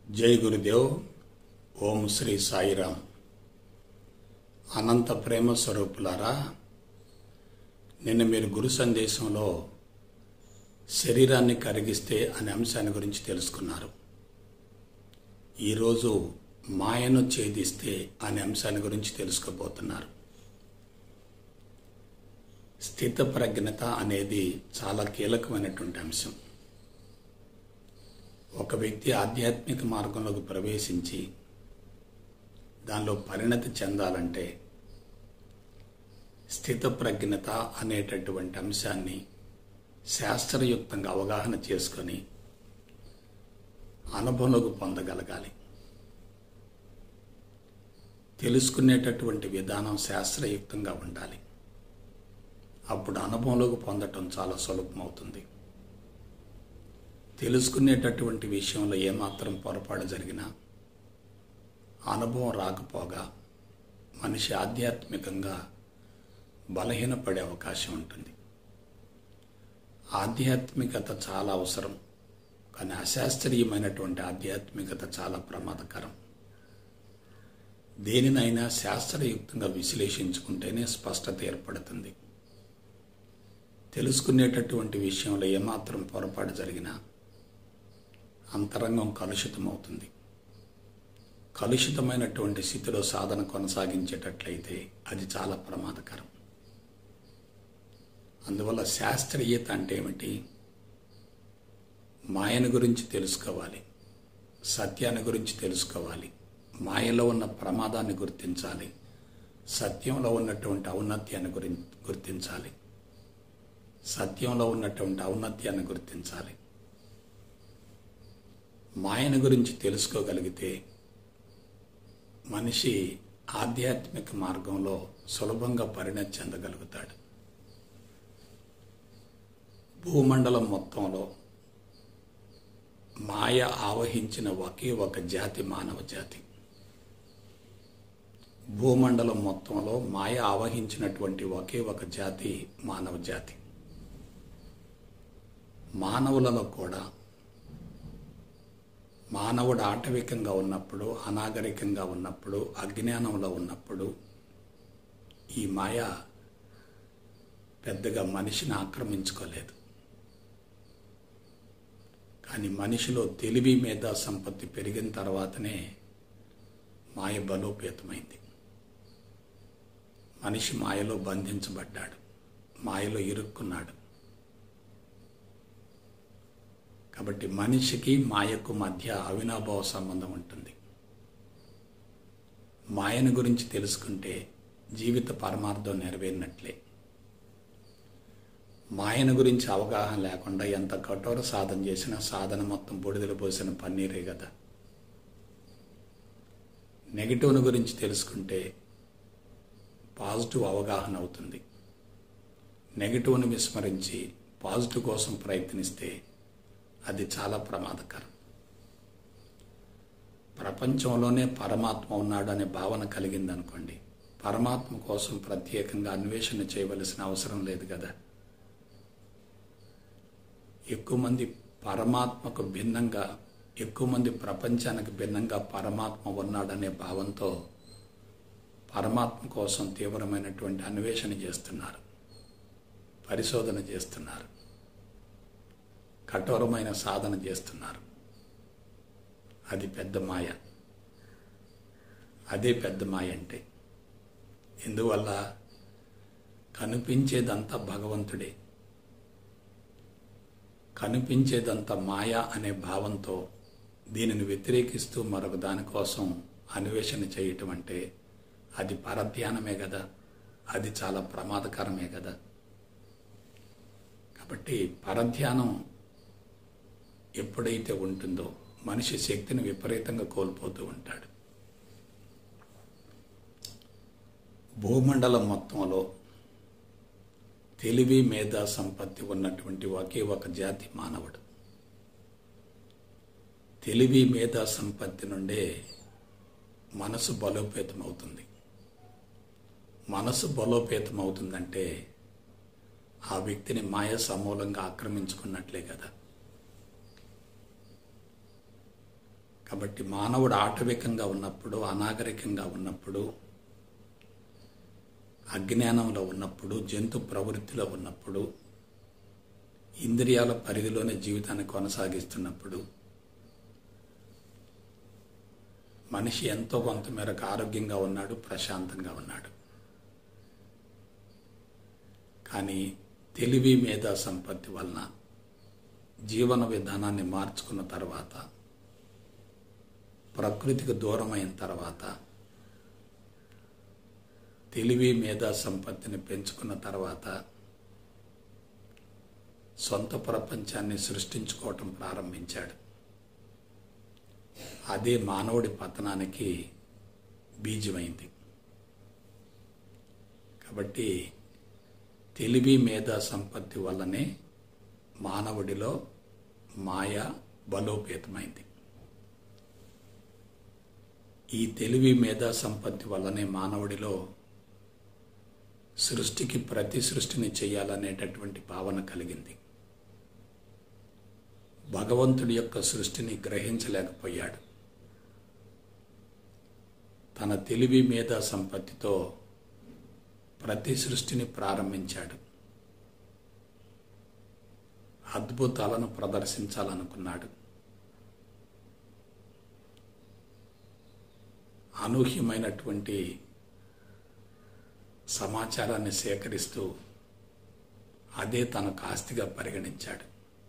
జై గురుదేవ్ ఓం శ్రీ సాయిరామ్ అనంత ప్రేమ స్వరూపులారా నిన్న మీరు గురు సందేశంలో శరీరాన్ని కరిగిస్తే అనే అంశాన్ని గురించి తెలుసుకున్నారు ఈరోజు మాయను ఛేదిస్తే అనే అంశాన్ని గురించి తెలుసుకోబోతున్నారు స్థితప్రజ్ఞత అనేది చాలా కీలకమైనటువంటి అంశం ఒక వ్యక్తి ఆధ్యాత్మిక మార్గంలోకి ప్రవేశించి దానిలో పరిణతి చెందాలంటే స్థితప్రజ్ఞత అనేటటువంటి అంశాన్ని శాస్త్రయుక్తంగా అవగాహన చేసుకొని అనుభవంలోకి పొందగలగాలి తెలుసుకునేటటువంటి విధానం శాస్త్రయుక్తంగా ఉండాలి అప్పుడు అనుభవంలోకి పొందటం చాలా సులభమవుతుంది తెలుసుకునేటటువంటి విషయంలో ఏమాత్రం పొరపాటు జరిగినా అనుభవం రాకపోగా మనిషి ఆధ్యాత్మికంగా బలహీనపడే అవకాశం ఉంటుంది ఆధ్యాత్మికత చాలా అవసరం కానీ అశాస్త్రీయమైనటువంటి ఆధ్యాత్మికత చాలా ప్రమాదకరం దేనినైనా శాస్త్రయుక్తంగా విశ్లేషించుకుంటేనే స్పష్టత ఏర్పడుతుంది తెలుసుకునేటటువంటి విషయంలో ఏమాత్రం పొరపాటు జరిగినా అంతరంగం కలుషితమవుతుంది కలుషితమైనటువంటి స్థితిలో సాధన కొనసాగించేటట్లయితే అది చాలా ప్రమాదకరం అందువల్ల శాస్త్రీయత అంటే ఏమిటి మాయను గురించి తెలుసుకోవాలి సత్యాన్ని గురించి తెలుసుకోవాలి మాయలో ఉన్న ప్రమాదాన్ని గుర్తించాలి సత్యంలో ఉన్నటువంటి ఔన్నత్యాన్ని గురి గుర్తించాలి సత్యంలో ఉన్నటువంటి ఔన్నత్యాన్ని గుర్తించాలి మాయను గురించి తెలుసుకోగలిగితే మనిషి ఆధ్యాత్మిక మార్గంలో సులభంగా పరిణతి చెందగలుగుతాడు భూమండలం మొత్తంలో మాయ ఆవహించిన ఒకే ఒక జాతి మానవ జాతి భూమండలం మొత్తంలో మాయ ఆవహించినటువంటి ఒకే ఒక జాతి మానవ జాతి మానవులలో కూడా మానవుడు ఆటవికంగా ఉన్నప్పుడు అనాగరికంగా ఉన్నప్పుడు అజ్ఞానంలో ఉన్నప్పుడు ఈ మాయ పెద్దగా మనిషిని ఆక్రమించుకోలేదు కానీ మనిషిలో తెలివి మేధా సంపత్తి పెరిగిన తర్వాతనే మాయ బలోపేతమైంది మనిషి మాయలో బంధించబడ్డాడు మాయలో ఇరుక్కున్నాడు కాబట్టి మనిషికి మాయకు మధ్య అవినాభావ సంబంధం ఉంటుంది మాయను గురించి తెలుసుకుంటే జీవిత పరమార్థం నెరవేరినట్లే మాయను గురించి అవగాహన లేకుండా ఎంత కఠోర సాధన చేసినా సాధన మొత్తం బుడిదలు పోసిన పన్నీరే కదా నెగిటివ్ను గురించి తెలుసుకుంటే పాజిటివ్ అవగాహన అవుతుంది నెగిటివ్ను విస్మరించి పాజిటివ్ కోసం ప్రయత్నిస్తే అది చాలా ప్రమాదకరం ప్రపంచంలోనే పరమాత్మ ఉన్నాడు అనే భావన కలిగిందనుకోండి పరమాత్మ కోసం ప్రత్యేకంగా అన్వేషణ చేయవలసిన అవసరం లేదు కదా ఎక్కువ మంది పరమాత్మకు భిన్నంగా ఎక్కువ మంది ప్రపంచానికి భిన్నంగా పరమాత్మ ఉన్నాడనే భావంతో పరమాత్మ కోసం తీవ్రమైనటువంటి అన్వేషణ చేస్తున్నారు పరిశోధన చేస్తున్నారు కఠోరమైన సాధన చేస్తున్నారు అది పెద్ద మాయ అదే పెద్ద మాయ అంటే ఎందువల్ల కనిపించేదంతా భగవంతుడే కనిపించేదంతా మాయ అనే భావంతో దీనిని వ్యతిరేకిస్తూ మరొక దానికోసం అన్వేషణ చేయటం అంటే అది పరధ్యానమే కదా అది చాలా ప్రమాదకరమే కదా కాబట్టి పరధ్యానం ఎప్పుడైతే ఉంటుందో మనిషి శక్తిని విపరీతంగా కోల్పోతూ ఉంటాడు భూమండలం మొత్తంలో తెలివి మేధా సంపత్తి ఉన్నటువంటి ఒకే ఒక జాతి మానవుడు తెలివి మేధా సంపత్తి నుండే మనసు బలోపేతం అవుతుంది మనసు బలోపేతం అవుతుందంటే ఆ వ్యక్తిని మాయ సమూలంగా ఆక్రమించుకున్నట్లే కదా కాబట్టి మానవుడు ఆటవికంగా ఉన్నప్పుడు అనాగరికంగా ఉన్నప్పుడు అజ్ఞానంలో ఉన్నప్పుడు జంతు ప్రవృత్తిలో ఉన్నప్పుడు ఇంద్రియాల పరిధిలోనే జీవితాన్ని కొనసాగిస్తున్నప్పుడు మనిషి ఎంతో కొంత మేరకు ఆరోగ్యంగా ఉన్నాడు ప్రశాంతంగా ఉన్నాడు కానీ తెలివి మేధా సంపత్తి వలన జీవన విధానాన్ని మార్చుకున్న తర్వాత ప్రకృతికి దూరమైన తర్వాత తెలివి మేధా సంపత్తిని పెంచుకున్న తర్వాత సొంత ప్రపంచాన్ని సృష్టించుకోవటం ప్రారంభించాడు అదే మానవుడి పతనానికి బీజమైంది కాబట్టి తెలివి మేధా సంపత్తి వల్లనే మానవుడిలో మాయ బలోపేతమైంది ఈ తెలివి మేధా సంపత్తి వల్లనే మానవుడిలో సృష్టికి ప్రతి సృష్టిని చేయాలనేటటువంటి భావన కలిగింది భగవంతుడి యొక్క సృష్టిని గ్రహించలేకపోయాడు తన తెలివి మేధా సంపత్తితో ప్రతి సృష్టిని ప్రారంభించాడు అద్భుతాలను ప్రదర్శించాలనుకున్నాడు అనూహ్యమైనటువంటి సమాచారాన్ని సేకరిస్తూ అదే తనకు ఆస్తిగా పరిగణించాడు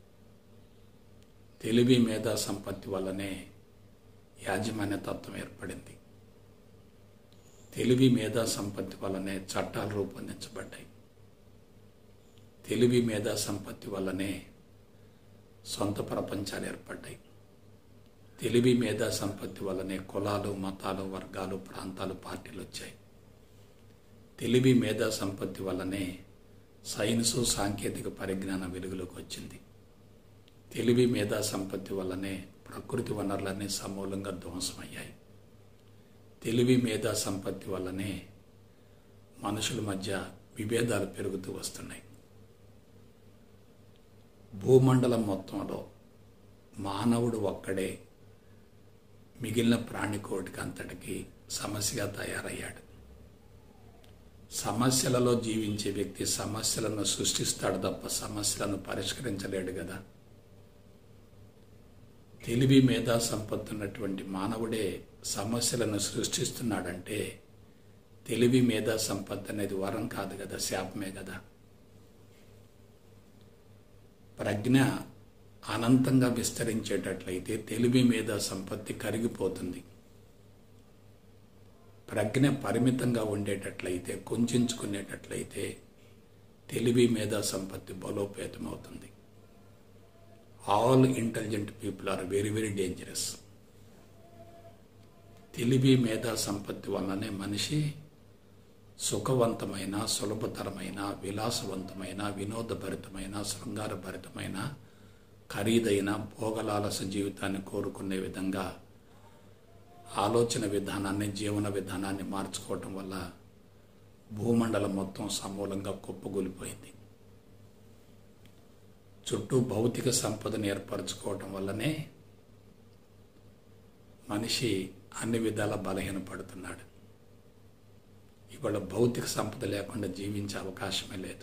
తెలివి మేధా సంపత్తి వల్లనే యాజమాన్య తత్వం ఏర్పడింది తెలివి మేధా సంపత్తి వల్లనే చట్టాలు రూపొందించబడ్డాయి తెలివి మేధా సంపత్తి వల్లనే సొంత ప్రపంచాలు ఏర్పడ్డాయి తెలివి మేధా సంపత్తి వల్లనే కులాలు మతాలు వర్గాలు ప్రాంతాలు పార్టీలు వచ్చాయి తెలివి మేధా సంపత్తి వల్లనే సైన్సు సాంకేతిక పరిజ్ఞానం వెలుగులోకి వచ్చింది తెలివి మేధా సంపత్తి వల్లనే ప్రకృతి వనరులన్నీ సమూలంగా ధ్వంసమయ్యాయి తెలివి మేధా సంపత్తి వల్లనే మనుషుల మధ్య విభేదాలు పెరుగుతూ వస్తున్నాయి భూమండలం మొత్తంలో మానవుడు ఒక్కడే మిగిలిన ప్రాణికోటికి అంతటికి సమస్యగా తయారయ్యాడు సమస్యలలో జీవించే వ్యక్తి సమస్యలను సృష్టిస్తాడు తప్ప సమస్యలను పరిష్కరించలేడు కదా తెలివి మేధా సంపత్తి ఉన్నటువంటి మానవుడే సమస్యలను సృష్టిస్తున్నాడంటే తెలివి మేధా సంపత్తి అనేది వరం కాదు కదా శాపమే కదా ప్రజ్ఞ అనంతంగా విస్తరించేటట్లయితే తెలివి మేధా సంపత్తి కరిగిపోతుంది ప్రజ్ఞ పరిమితంగా ఉండేటట్లయితే కుంచుకునేటట్లయితే తెలివి మేధా సంపత్తి బలోపేతమవుతుంది all intelligent people are very very dangerous తెలివి మేధా సంపత్తి వల్లనే మనిషి సుఖవంతమైన సులభతరమైన విలాసవంతమైన వినోదభరితమైన శృంగారభరితమైన ఖరీదైన భోగలాలస జీవితాన్ని కోరుకునే విధంగా ఆలోచన విధానాన్ని జీవన విధానాన్ని మార్చుకోవటం వల్ల భూమండలం మొత్తం సమూలంగా కుప్పగూలిపోయింది చుట్టూ భౌతిక సంపదను ఏర్పరచుకోవటం వల్లనే మనిషి అన్ని విధాల బలహీనపడుతున్నాడు ఇవాళ భౌతిక సంపద లేకుండా జీవించే అవకాశమే లేదు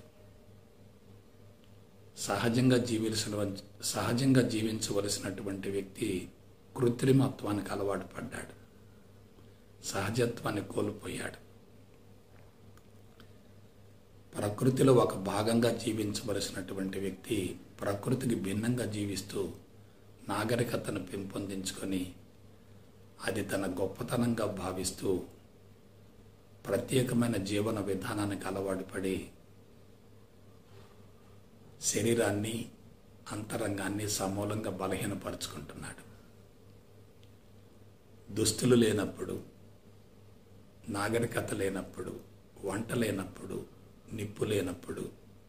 సహజంగా జీవించిన సహజంగా జీవించవలసినటువంటి వ్యక్తి కృత్రిమత్వానికి అలవాటు పడ్డాడు సహజత్వాన్ని కోల్పోయాడు ప్రకృతిలో ఒక భాగంగా జీవించవలసినటువంటి వ్యక్తి ప్రకృతికి భిన్నంగా జీవిస్తూ నాగరికతను పెంపొందించుకొని అది తన గొప్పతనంగా భావిస్తూ ప్రత్యేకమైన జీవన విధానానికి అలవాటు పడి శరీరాన్ని అంతరంగాన్ని సమూలంగా బలహీనపరుచుకుంటున్నాడు దుస్తులు లేనప్పుడు నాగరికత లేనప్పుడు వంట లేనప్పుడు నిప్పు లేనప్పుడు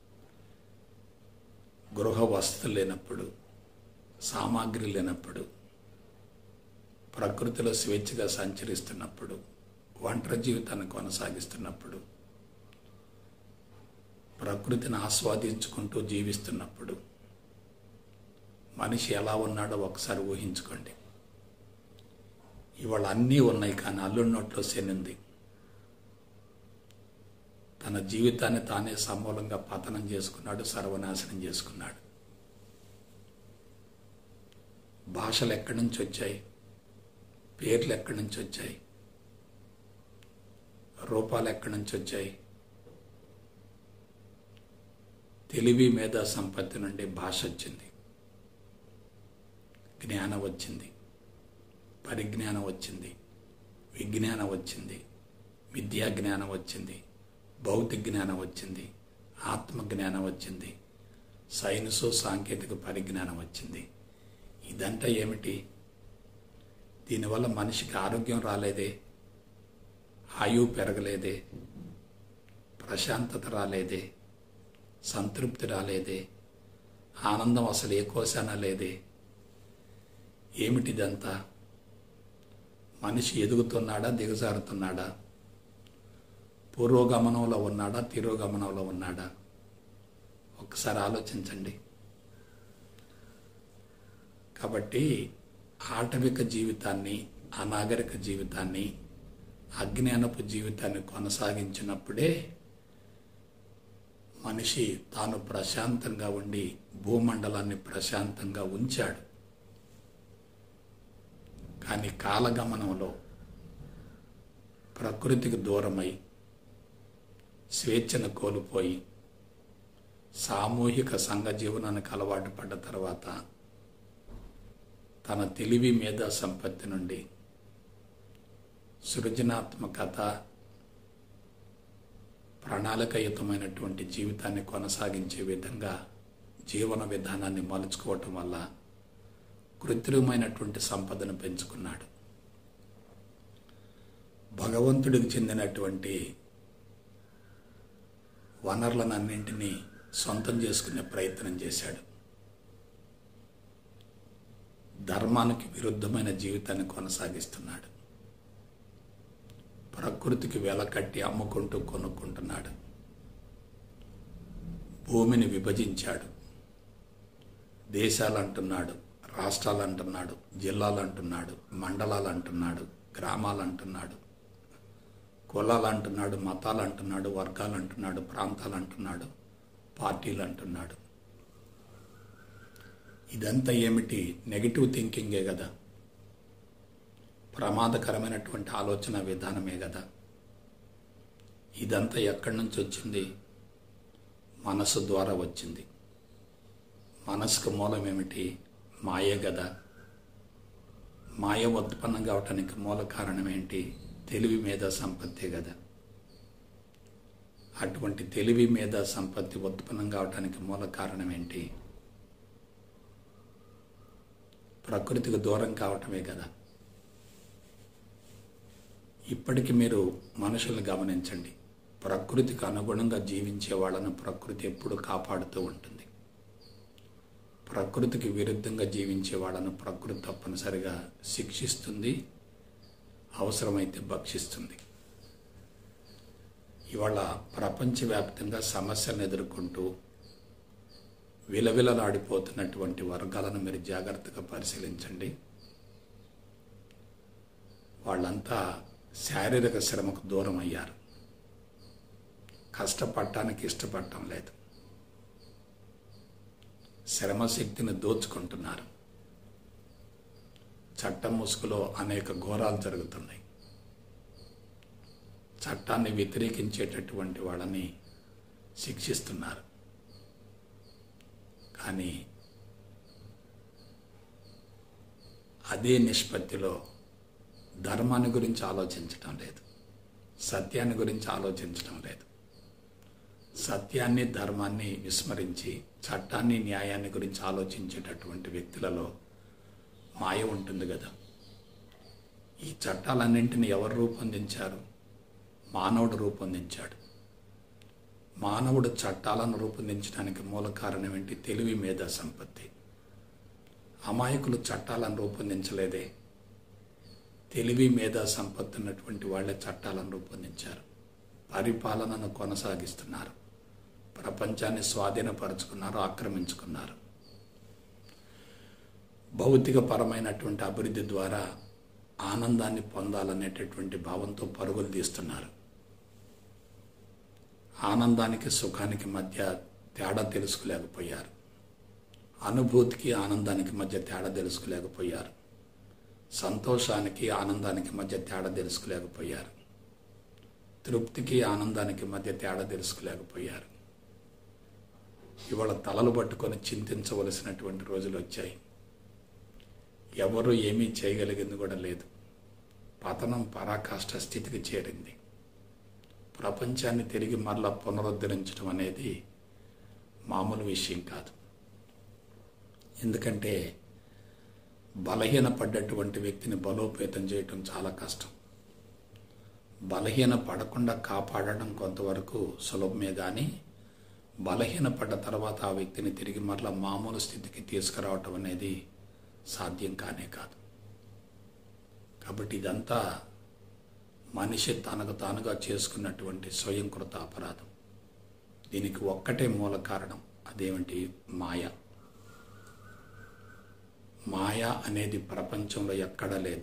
గృహ వసతులు లేనప్పుడు సామాగ్రి లేనప్పుడు ప్రకృతిలో స్వేచ్ఛగా సంచరిస్తున్నప్పుడు ఒంటరి జీవితాన్ని కొనసాగిస్తున్నప్పుడు ప్రకృతిని ఆస్వాదించుకుంటూ జీవిస్తున్నప్పుడు మనిషి ఎలా ఉన్నాడో ఒకసారి ఊహించుకోండి ఇవాళ అన్నీ ఉన్నాయి కానీ అల్లుడి నోట్లో శనింది తన జీవితాన్ని తానే సమూలంగా పతనం చేసుకున్నాడు సర్వనాశనం చేసుకున్నాడు భాషలు ఎక్కడి నుంచి వచ్చాయి పేర్లు ఎక్కడి నుంచి వచ్చాయి రూపాలు ఎక్కడి నుంచి వచ్చాయి తెలివి మేధా సంపత్తి నుండి భాష వచ్చింది జ్ఞానం వచ్చింది పరిజ్ఞానం వచ్చింది విజ్ఞానం వచ్చింది విద్యా జ్ఞానం వచ్చింది భౌతిక జ్ఞానం వచ్చింది ఆత్మ జ్ఞానం వచ్చింది సైన్సు సాంకేతిక పరిజ్ఞానం వచ్చింది ఇదంతా ఏమిటి దీనివల్ల మనిషికి ఆరోగ్యం రాలేదే ఆయువు పెరగలేదే ప్రశాంతత రాలేదే సంతృప్తి రాలేదే ఆనందం అసలు ఏ కోశాన లేదే ఏమిటిదంతా మనిషి ఎదుగుతున్నాడా దిగజారుతున్నాడా పూర్వగమనంలో ఉన్నాడా తిరోగమనంలో ఉన్నాడా ఒక్కసారి ఆలోచించండి కాబట్టి ఆటవిక జీవితాన్ని అనాగరిక జీవితాన్ని అజ్ఞానపు జీవితాన్ని కొనసాగించినప్పుడే మనిషి తాను ప్రశాంతంగా ఉండి భూమండలాన్ని ప్రశాంతంగా ఉంచాడు కానీ కాలగమనంలో ప్రకృతికి దూరమై స్వేచ్ఛను కోల్పోయి సామూహిక సంఘ జీవనానికి అలవాటు పడ్డ తర్వాత తన తెలివి మీద సంపత్తి నుండి సృజనాత్మకత ప్రణాళికయుతమైనటువంటి జీవితాన్ని కొనసాగించే విధంగా జీవన విధానాన్ని మలుచుకోవటం వల్ల కృత్రిమైనటువంటి సంపదను పెంచుకున్నాడు భగవంతుడికి చెందినటువంటి వనరులనన్నింటినీ సొంతం చేసుకునే ప్రయత్నం చేశాడు ధర్మానికి విరుద్ధమైన జీవితాన్ని కొనసాగిస్తున్నాడు ప్రకృతికి వెలకట్టి అమ్ముకుంటూ కొనుక్కుంటున్నాడు భూమిని విభజించాడు దేశాలు అంటున్నాడు రాష్ట్రాలు అంటున్నాడు జిల్లాలు అంటున్నాడు మండలాలు అంటున్నాడు గ్రామాలు అంటున్నాడు కులాలు అంటున్నాడు మతాలు అంటున్నాడు వర్గాలు అంటున్నాడు ప్రాంతాలు అంటున్నాడు పార్టీలు అంటున్నాడు ఇదంతా ఏమిటి నెగిటివ్ థింకింగే కదా ప్రమాదకరమైనటువంటి ఆలోచన విధానమే కదా ఇదంతా ఎక్కడి నుంచి వచ్చింది మనసు ద్వారా వచ్చింది మనసుకు మూలం ఏమిటి మాయే కదా మాయ ఉత్పన్నం కావటానికి మూల కారణం ఏంటి తెలివి మీద సంపత్తే కదా అటువంటి తెలివి మీద సంపత్తి ఉత్పన్నం కావటానికి మూల కారణం ఏంటి ప్రకృతికి దూరం కావటమే కదా ఇప్పటికి మీరు మనుషులను గమనించండి ప్రకృతికి అనుగుణంగా జీవించే వాళ్ళను ప్రకృతి ఎప్పుడు కాపాడుతూ ఉంటుంది ప్రకృతికి విరుద్ధంగా జీవించే వాళ్ళను ప్రకృతి తప్పనిసరిగా శిక్షిస్తుంది అవసరమైతే భక్షిస్తుంది ఇవాళ ప్రపంచవ్యాప్తంగా సమస్యలను ఎదుర్కొంటూ విలవిలలాడిపోతున్నటువంటి వర్గాలను మీరు జాగ్రత్తగా పరిశీలించండి వాళ్ళంతా శారీరక శ్రమకు దూరం అయ్యారు కష్టపడటానికి ఇష్టపడటం లేదు శ్రమశక్తిని దోచుకుంటున్నారు చట్టం ముసుగులో అనేక ఘోరాలు జరుగుతున్నాయి చట్టాన్ని వ్యతిరేకించేటటువంటి వాళ్ళని శిక్షిస్తున్నారు కానీ అదే నిష్పత్తిలో ధర్మాన్ని గురించి ఆలోచించటం లేదు సత్యాన్ని గురించి ఆలోచించటం లేదు సత్యాన్ని ధర్మాన్ని విస్మరించి చట్టాన్ని న్యాయాన్ని గురించి ఆలోచించేటటువంటి వ్యక్తులలో మాయ ఉంటుంది కదా ఈ చట్టాలన్నింటినీ ఎవరు రూపొందించారు మానవుడు రూపొందించాడు మానవుడు చట్టాలను రూపొందించడానికి మూల కారణం ఏంటి తెలివి మీద సంపత్తి అమాయకులు చట్టాలను రూపొందించలేదే తెలివి మీద సంపత్తి ఉన్నటువంటి వాళ్ళే చట్టాలను రూపొందించారు పరిపాలనను కొనసాగిస్తున్నారు ప్రపంచాన్ని స్వాధీనపరుచుకున్నారు ఆక్రమించుకున్నారు భౌతిక పరమైనటువంటి అభివృద్ధి ద్వారా ఆనందాన్ని పొందాలనేటటువంటి భావంతో పరుగులు తీస్తున్నారు ఆనందానికి సుఖానికి మధ్య తేడా తెలుసుకోలేకపోయారు అనుభూతికి ఆనందానికి మధ్య తేడా తెలుసుకోలేకపోయారు సంతోషానికి ఆనందానికి మధ్య తేడా తెలుసుకోలేకపోయారు తృప్తికి ఆనందానికి మధ్య తేడా తెలుసుకోలేకపోయారు ఇవాళ తలలు పట్టుకొని చింతించవలసినటువంటి రోజులు వచ్చాయి ఎవరు ఏమీ చేయగలిగింది కూడా లేదు పతనం పరాకాష్ట స్థితికి చేరింది ప్రపంచాన్ని తిరిగి మరలా పునరుద్ధరించడం అనేది మామూలు విషయం కాదు ఎందుకంటే బలహీనపడ్డటువంటి వ్యక్తిని బలోపేతం చేయటం చాలా కష్టం బలహీన పడకుండా కాపాడడం కొంతవరకు సులభమే కానీ బలహీనపడ్డ తర్వాత ఆ వ్యక్తిని తిరిగి మరలా మామూలు స్థితికి తీసుకురావటం అనేది సాధ్యం కానే కాదు కాబట్టి ఇదంతా మనిషి తనకు తానుగా చేసుకున్నటువంటి స్వయంకృత అపరాధం దీనికి ఒక్కటే మూల కారణం అదేమిటి మాయ మాయ అనేది ప్రపంచంలో ఎక్కడా లేదు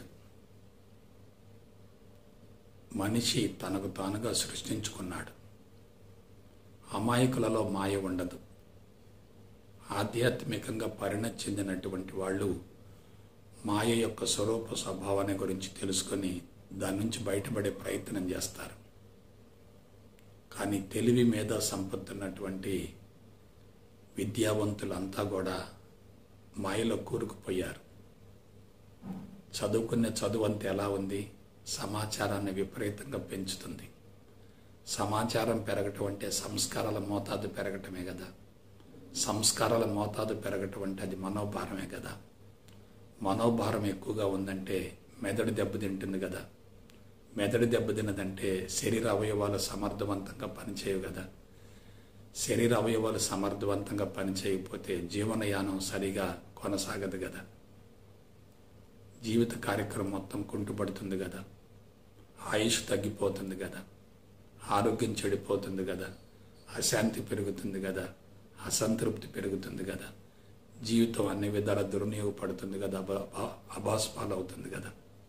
మనిషి తనకు తానుగా సృష్టించుకున్నాడు అమాయకులలో మాయ ఉండదు ఆధ్యాత్మికంగా పరిణతి చెందినటువంటి వాళ్ళు మాయ యొక్క స్వరూప స్వభావాన్ని గురించి తెలుసుకొని దాని నుంచి బయటపడే ప్రయత్నం చేస్తారు కానీ తెలివి మీద సంపత్తున్నటువంటి విద్యావంతులంతా కూడా మాయలో కూరుకుపోయారు చదువుకునే చదువు అంతా ఎలా ఉంది సమాచారాన్ని విపరీతంగా పెంచుతుంది సమాచారం పెరగటం అంటే సంస్కారాల మోతాదు పెరగటమే కదా సంస్కారాల మోతాదు పెరగటం అంటే అది మనోభారమే కదా మనోభారం ఎక్కువగా ఉందంటే మెదడు దెబ్బతింటుంది కదా మెదడు దెబ్బతిన్నదంటే శరీర అవయవాలు సమర్థవంతంగా పనిచేయవు కదా శరీర అవయవాలు సమర్థవంతంగా పనిచేయకపోతే జీవనయానం సరిగా కొనసాగదు కదా జీవిత కార్యక్రమం మొత్తం కుంటుపడుతుంది కదా ఆయుష్ తగ్గిపోతుంది కదా ఆరోగ్యం చెడిపోతుంది కదా అశాంతి పెరుగుతుంది కదా అసంతృప్తి పెరుగుతుంది కదా జీవితం అన్ని విధాల దుర్వినియోగపడుతుంది కదా అబా అభాస్పాలు అవుతుంది కదా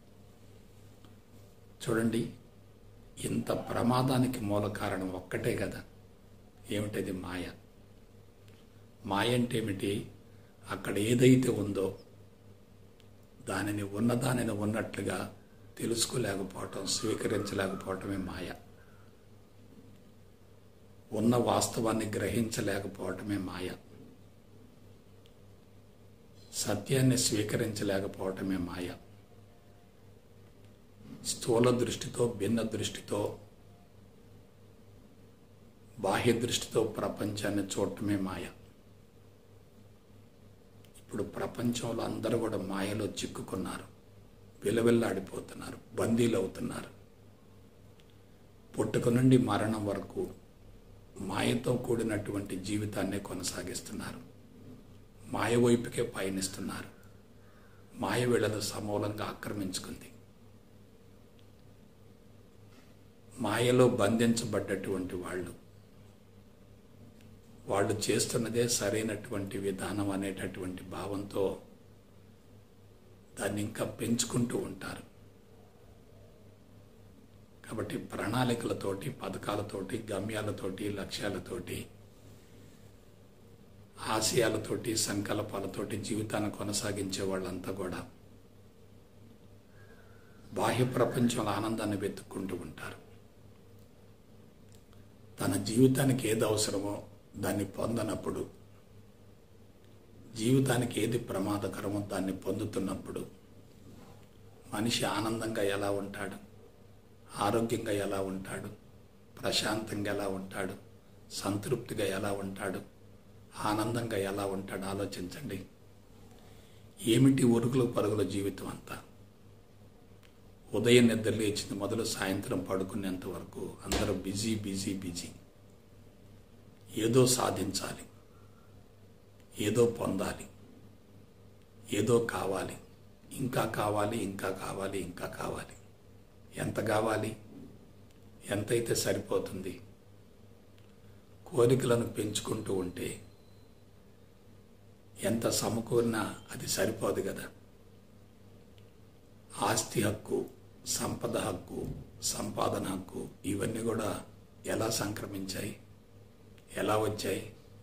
చూడండి ఇంత ప్రమాదానికి మూల కారణం ఒక్కటే కదా ఏమిటది మాయ మాయ అంటే ఏమిటి అక్కడ ఏదైతే ఉందో దానిని ఉన్నదానిని ఉన్నట్లుగా తెలుసుకోలేకపోవటం స్వీకరించలేకపోవటమే మాయ ఉన్న వాస్తవాన్ని గ్రహించలేకపోవటమే మాయ సత్యాన్ని స్వీకరించలేకపోవటమే మాయ స్థూల దృష్టితో భిన్న దృష్టితో బాహ్య దృష్టితో ప్రపంచాన్ని చూడటమే మాయ ఇప్పుడు ప్రపంచంలో అందరూ కూడా మాయలో చిక్కుకున్నారు విలవిల్లాడిపోతున్నారు బందీలు అవుతున్నారు పుట్టుక నుండి మరణం వరకు మాయతో కూడినటువంటి జీవితాన్నే కొనసాగిస్తున్నారు మాయ వైపుకే పయనిస్తున్నారు మాయ వీళ్ళను సమూలంగా ఆక్రమించుకుంది మాయలో బంధించబడ్డటువంటి వాళ్ళు వాళ్ళు చేస్తున్నదే సరైనటువంటి విధానం అనేటటువంటి భావంతో దాన్ని ఇంకా పెంచుకుంటూ ఉంటారు కాబట్టి ప్రణాళికలతోటి పథకాలతోటి గమ్యాలతోటి లక్ష్యాలతోటి ఆశయాలతోటి సంకల్పాలతోటి జీవితాన్ని కొనసాగించే వాళ్ళంతా కూడా బాహ్య ప్రపంచంలో ఆనందాన్ని వెతుక్కుంటూ ఉంటారు తన జీవితానికి ఏది అవసరమో దాన్ని పొందనప్పుడు జీవితానికి ఏది ప్రమాదకరమో దాన్ని పొందుతున్నప్పుడు మనిషి ఆనందంగా ఎలా ఉంటాడు ఆరోగ్యంగా ఎలా ఉంటాడు ప్రశాంతంగా ఎలా ఉంటాడు సంతృప్తిగా ఎలా ఉంటాడు ఆనందంగా ఎలా ఉంటాడు ఆలోచించండి ఏమిటి ఉరుగుల పరుగుల జీవితం అంతా ఉదయం నిద్ర లేచింది మొదలు సాయంత్రం పడుకునేంత వరకు అందరూ బిజీ బిజీ బిజీ ఏదో సాధించాలి ఏదో పొందాలి ఏదో కావాలి ఇంకా కావాలి ఇంకా కావాలి ఇంకా కావాలి ఎంత కావాలి ఎంతైతే సరిపోతుంది కోరికలను పెంచుకుంటూ ఉంటే ఎంత సమకూరినా అది సరిపోదు కదా ఆస్తి హక్కు సంపద హక్కు సంపాదన హక్కు ఇవన్నీ కూడా ఎలా సంక్రమించాయి ఎలా వచ్చాయి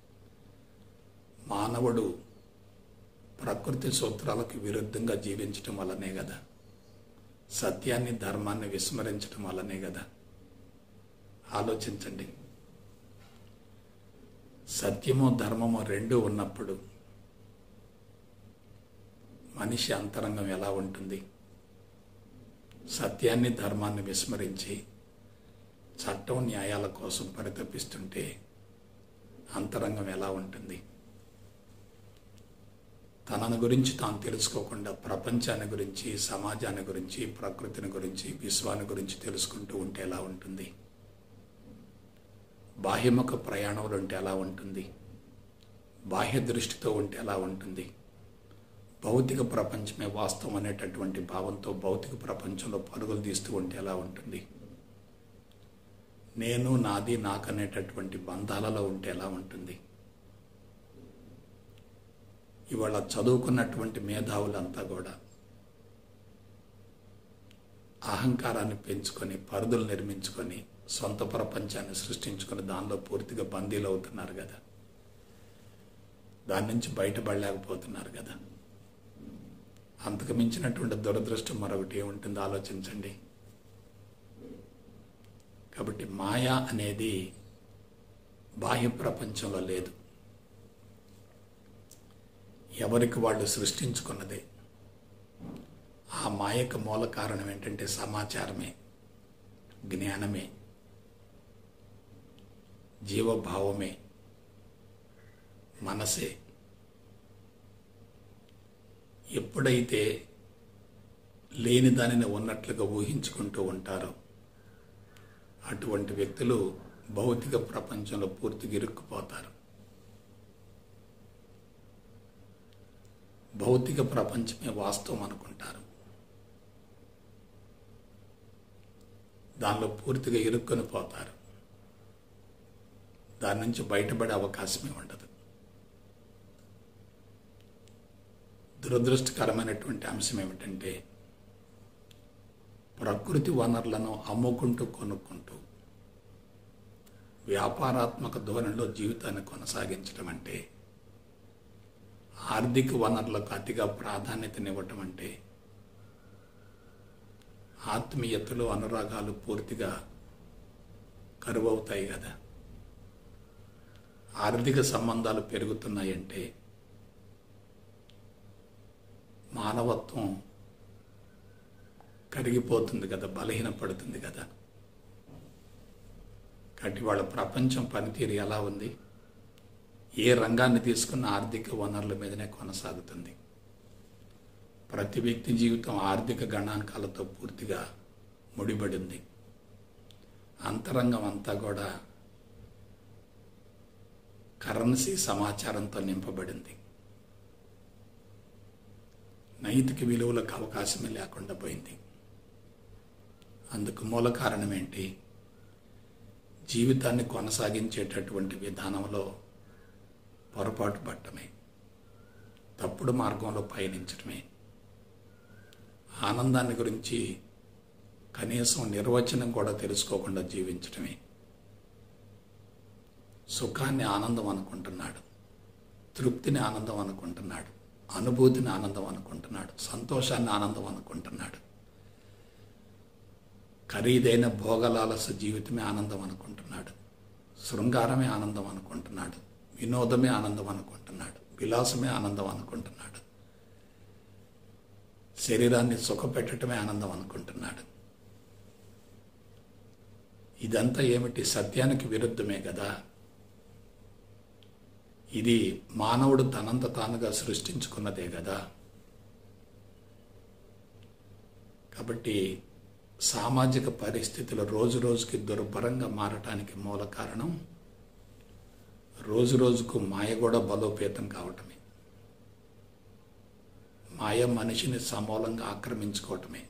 మానవుడు ప్రకృతి సూత్రాలకు విరుద్ధంగా జీవించటం వల్లనే కదా సత్యాన్ని ధర్మాన్ని విస్మరించటం వల్లనే కదా ఆలోచించండి సత్యము ధర్మము రెండు ఉన్నప్పుడు మనిషి అంతరంగం ఎలా ఉంటుంది సత్యాన్ని ధర్మాన్ని విస్మరించి చట్టం న్యాయాల కోసం పరితపిస్తుంటే అంతరంగం ఎలా ఉంటుంది తనను గురించి తాను తెలుసుకోకుండా ప్రపంచాన్ని గురించి సమాజాన్ని గురించి ప్రకృతిని గురించి విశ్వాన్ని గురించి తెలుసుకుంటూ ఉంటే ఎలా ఉంటుంది బాహ్యముఖ ప్రయాణంలో ఉంటే ఎలా ఉంటుంది బాహ్య దృష్టితో ఉంటే ఎలా ఉంటుంది భౌతిక ప్రపంచమే వాస్తవం అనేటటువంటి భావంతో భౌతిక ప్రపంచంలో పరుగులు తీస్తూ ఉంటే ఎలా ఉంటుంది నేను నాది నాకనేటటువంటి బంధాలలో ఉంటే ఎలా ఉంటుంది ఇవాళ చదువుకున్నటువంటి మేధావులంతా కూడా అహంకారాన్ని పెంచుకొని పరిధులు నిర్మించుకొని సొంత ప్రపంచాన్ని సృష్టించుకొని దానిలో పూర్తిగా బందీలు అవుతున్నారు కదా దాని నుంచి బయటపడలేకపోతున్నారు కదా అంతకు మించినటువంటి దురదృష్టం మరొకటి ఏముంటుందో ఆలోచించండి కాబట్టి మాయ అనేది బాహ్య ప్రపంచంలో లేదు ఎవరికి వాళ్ళు సృష్టించుకున్నదే ఆ మాయకు మూల కారణం ఏంటంటే సమాచారమే జ్ఞానమే జీవభావమే మనసే ఎప్పుడైతే లేని దానిని ఉన్నట్లుగా ఊహించుకుంటూ ఉంటారో అటువంటి వ్యక్తులు భౌతిక ప్రపంచంలో పూర్తిగా ఇరుక్కుపోతారు భౌతిక ప్రపంచమే వాస్తవం అనుకుంటారు దానిలో పూర్తిగా ఇరుక్కొని పోతారు దాని నుంచి బయటపడే అవకాశమే ఉండదు దురదృష్టకరమైనటువంటి అంశం ఏమిటంటే ప్రకృతి వనరులను అమ్ముకుంటూ కొనుక్కుంటూ వ్యాపారాత్మక ధోరణిలో జీవితాన్ని కొనసాగించడం అంటే ఆర్థిక వనరులకు అతిగా ప్రాధాన్యతనివ్వటం అంటే ఆత్మీయతలు అనురాగాలు పూర్తిగా కరువవుతాయి కదా ఆర్థిక సంబంధాలు పెరుగుతున్నాయంటే మానవత్వం కరిగిపోతుంది కదా బలహీనపడుతుంది కదా కాబట్టి వాళ్ళ ప్రపంచం పనితీరు ఎలా ఉంది ఏ రంగాన్ని తీసుకున్న ఆర్థిక వనరుల మీదనే కొనసాగుతుంది ప్రతి వ్యక్తి జీవితం ఆర్థిక గణాంకాలతో పూర్తిగా ముడిపడింది అంతరంగం అంతా కూడా కరెన్సీ సమాచారంతో నింపబడింది నైతిక విలువలకు అవకాశమే లేకుండా పోయింది అందుకు మూల కారణం ఏంటి జీవితాన్ని కొనసాగించేటటువంటి విధానంలో పొరపాటు పట్టమే తప్పుడు మార్గంలో పయనించడమే ఆనందాన్ని గురించి కనీసం నిర్వచనం కూడా తెలుసుకోకుండా జీవించడమే సుఖాన్ని ఆనందం అనుకుంటున్నాడు తృప్తిని ఆనందం అనుకుంటున్నాడు అనుభూతిని ఆనందం అనుకుంటున్నాడు సంతోషాన్ని ఆనందం అనుకుంటున్నాడు ఖరీదైన భోగలాలస జీవితమే ఆనందం అనుకుంటున్నాడు శృంగారమే ఆనందం అనుకుంటున్నాడు వినోదమే ఆనందం అనుకుంటున్నాడు విలాసమే ఆనందం అనుకుంటున్నాడు శరీరాన్ని సుఖపెట్టడమే ఆనందం అనుకుంటున్నాడు ఇదంతా ఏమిటి సత్యానికి విరుద్ధమే కదా ఇది మానవుడు తనంత తానుగా సృష్టించుకున్నదే కదా కాబట్టి సామాజిక పరిస్థితులు రోజు రోజుకి దుర్భరంగా మారటానికి మూల కారణం రోజు రోజుకు మాయ కూడా బలోపేతం కావటమే మాయ మనిషిని సమూలంగా ఆక్రమించుకోవటమే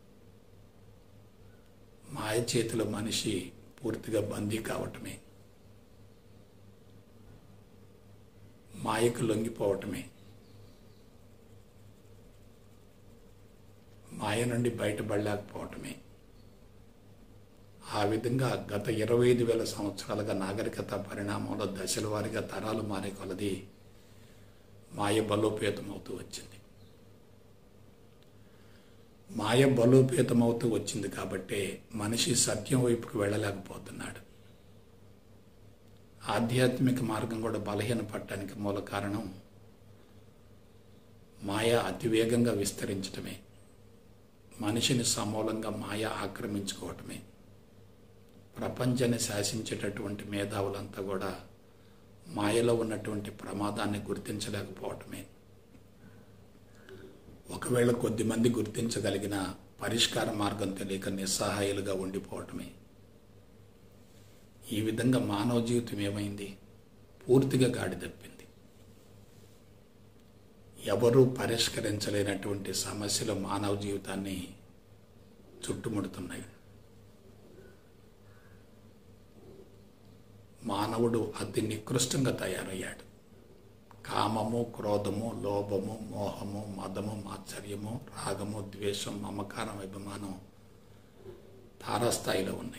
మాయ చేతిలో మనిషి పూర్తిగా బందీ కావటమే మాయకు లొంగిపోవటమే మాయ మాయ నుండి బయటపడలేకపోవటమే ఆ విధంగా గత ఇరవై ఐదు వేల సంవత్సరాలుగా నాగరికత పరిణామంలో దశల వారీగా తరాలు మారే కొలది మాయ బలోపేతమవుతూ వచ్చింది మాయ బలోపేతమవుతూ వచ్చింది కాబట్టే మనిషి సత్యం వైపుకు వెళ్ళలేకపోతున్నాడు ఆధ్యాత్మిక మార్గం కూడా బలహీన పట్టడానికి మూల కారణం మాయ అతివేగంగా విస్తరించటమే మనిషిని సమూలంగా మాయ ఆక్రమించుకోవటమే ప్రపంచాన్ని శాసించేటటువంటి మేధావులంతా కూడా మాయలో ఉన్నటువంటి ప్రమాదాన్ని గుర్తించలేకపోవటమే ఒకవేళ కొద్దిమంది గుర్తించగలిగిన పరిష్కార మార్గం తెలియక నిస్సహాయాలుగా ఉండిపోవటమే ఈ విధంగా మానవ జీవితం ఏమైంది పూర్తిగా గాడి తప్పింది ఎవరూ పరిష్కరించలేనటువంటి సమస్యలు మానవ జీవితాన్ని చుట్టుముడుతున్నాయి మానవుడు అతి నికృష్టంగా తయారయ్యాడు కామము క్రోధము లోభము మోహము మదము మాత్సర్యము రాగము ద్వేషం మమకారం అభిమానం తారాస్థాయిలో ఉన్నాయి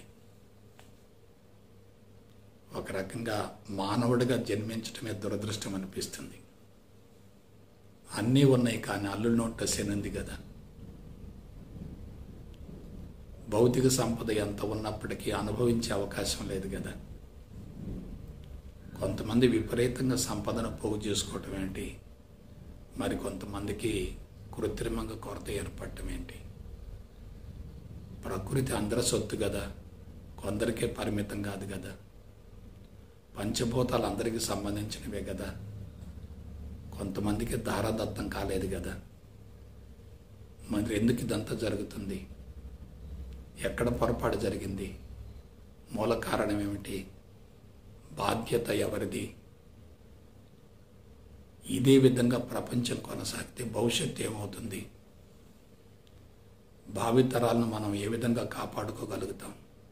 ఒక రకంగా మానవుడిగా జన్మించటమే దురదృష్టం అనిపిస్తుంది అన్నీ ఉన్నాయి కానీ అల్లుడి నోట శనుంది కదా భౌతిక సంపద ఎంత ఉన్నప్పటికీ అనుభవించే అవకాశం లేదు కదా కొంతమంది విపరీతంగా సంపదను పోగు చేసుకోవటం ఏంటి మరి కొంతమందికి కృత్రిమంగా కొరత ఏర్పడటం ఏంటి ప్రకృతి అందరి సొత్తు కదా కొందరికే పరిమితం కాదు కదా పంచభూతాలు అందరికీ సంబంధించినవే కదా కొంతమందికి దారాదత్తం కాలేదు కదా మరి ఎందుకు ఇదంతా జరుగుతుంది ఎక్కడ పొరపాటు జరిగింది మూల కారణం ఏమిటి బాధ్యత ఎవరిది ఇదే విధంగా ప్రపంచం కొనసాగితే భవిష్యత్తు ఏమవుతుంది భావితరాలను మనం ఏ విధంగా కాపాడుకోగలుగుతాం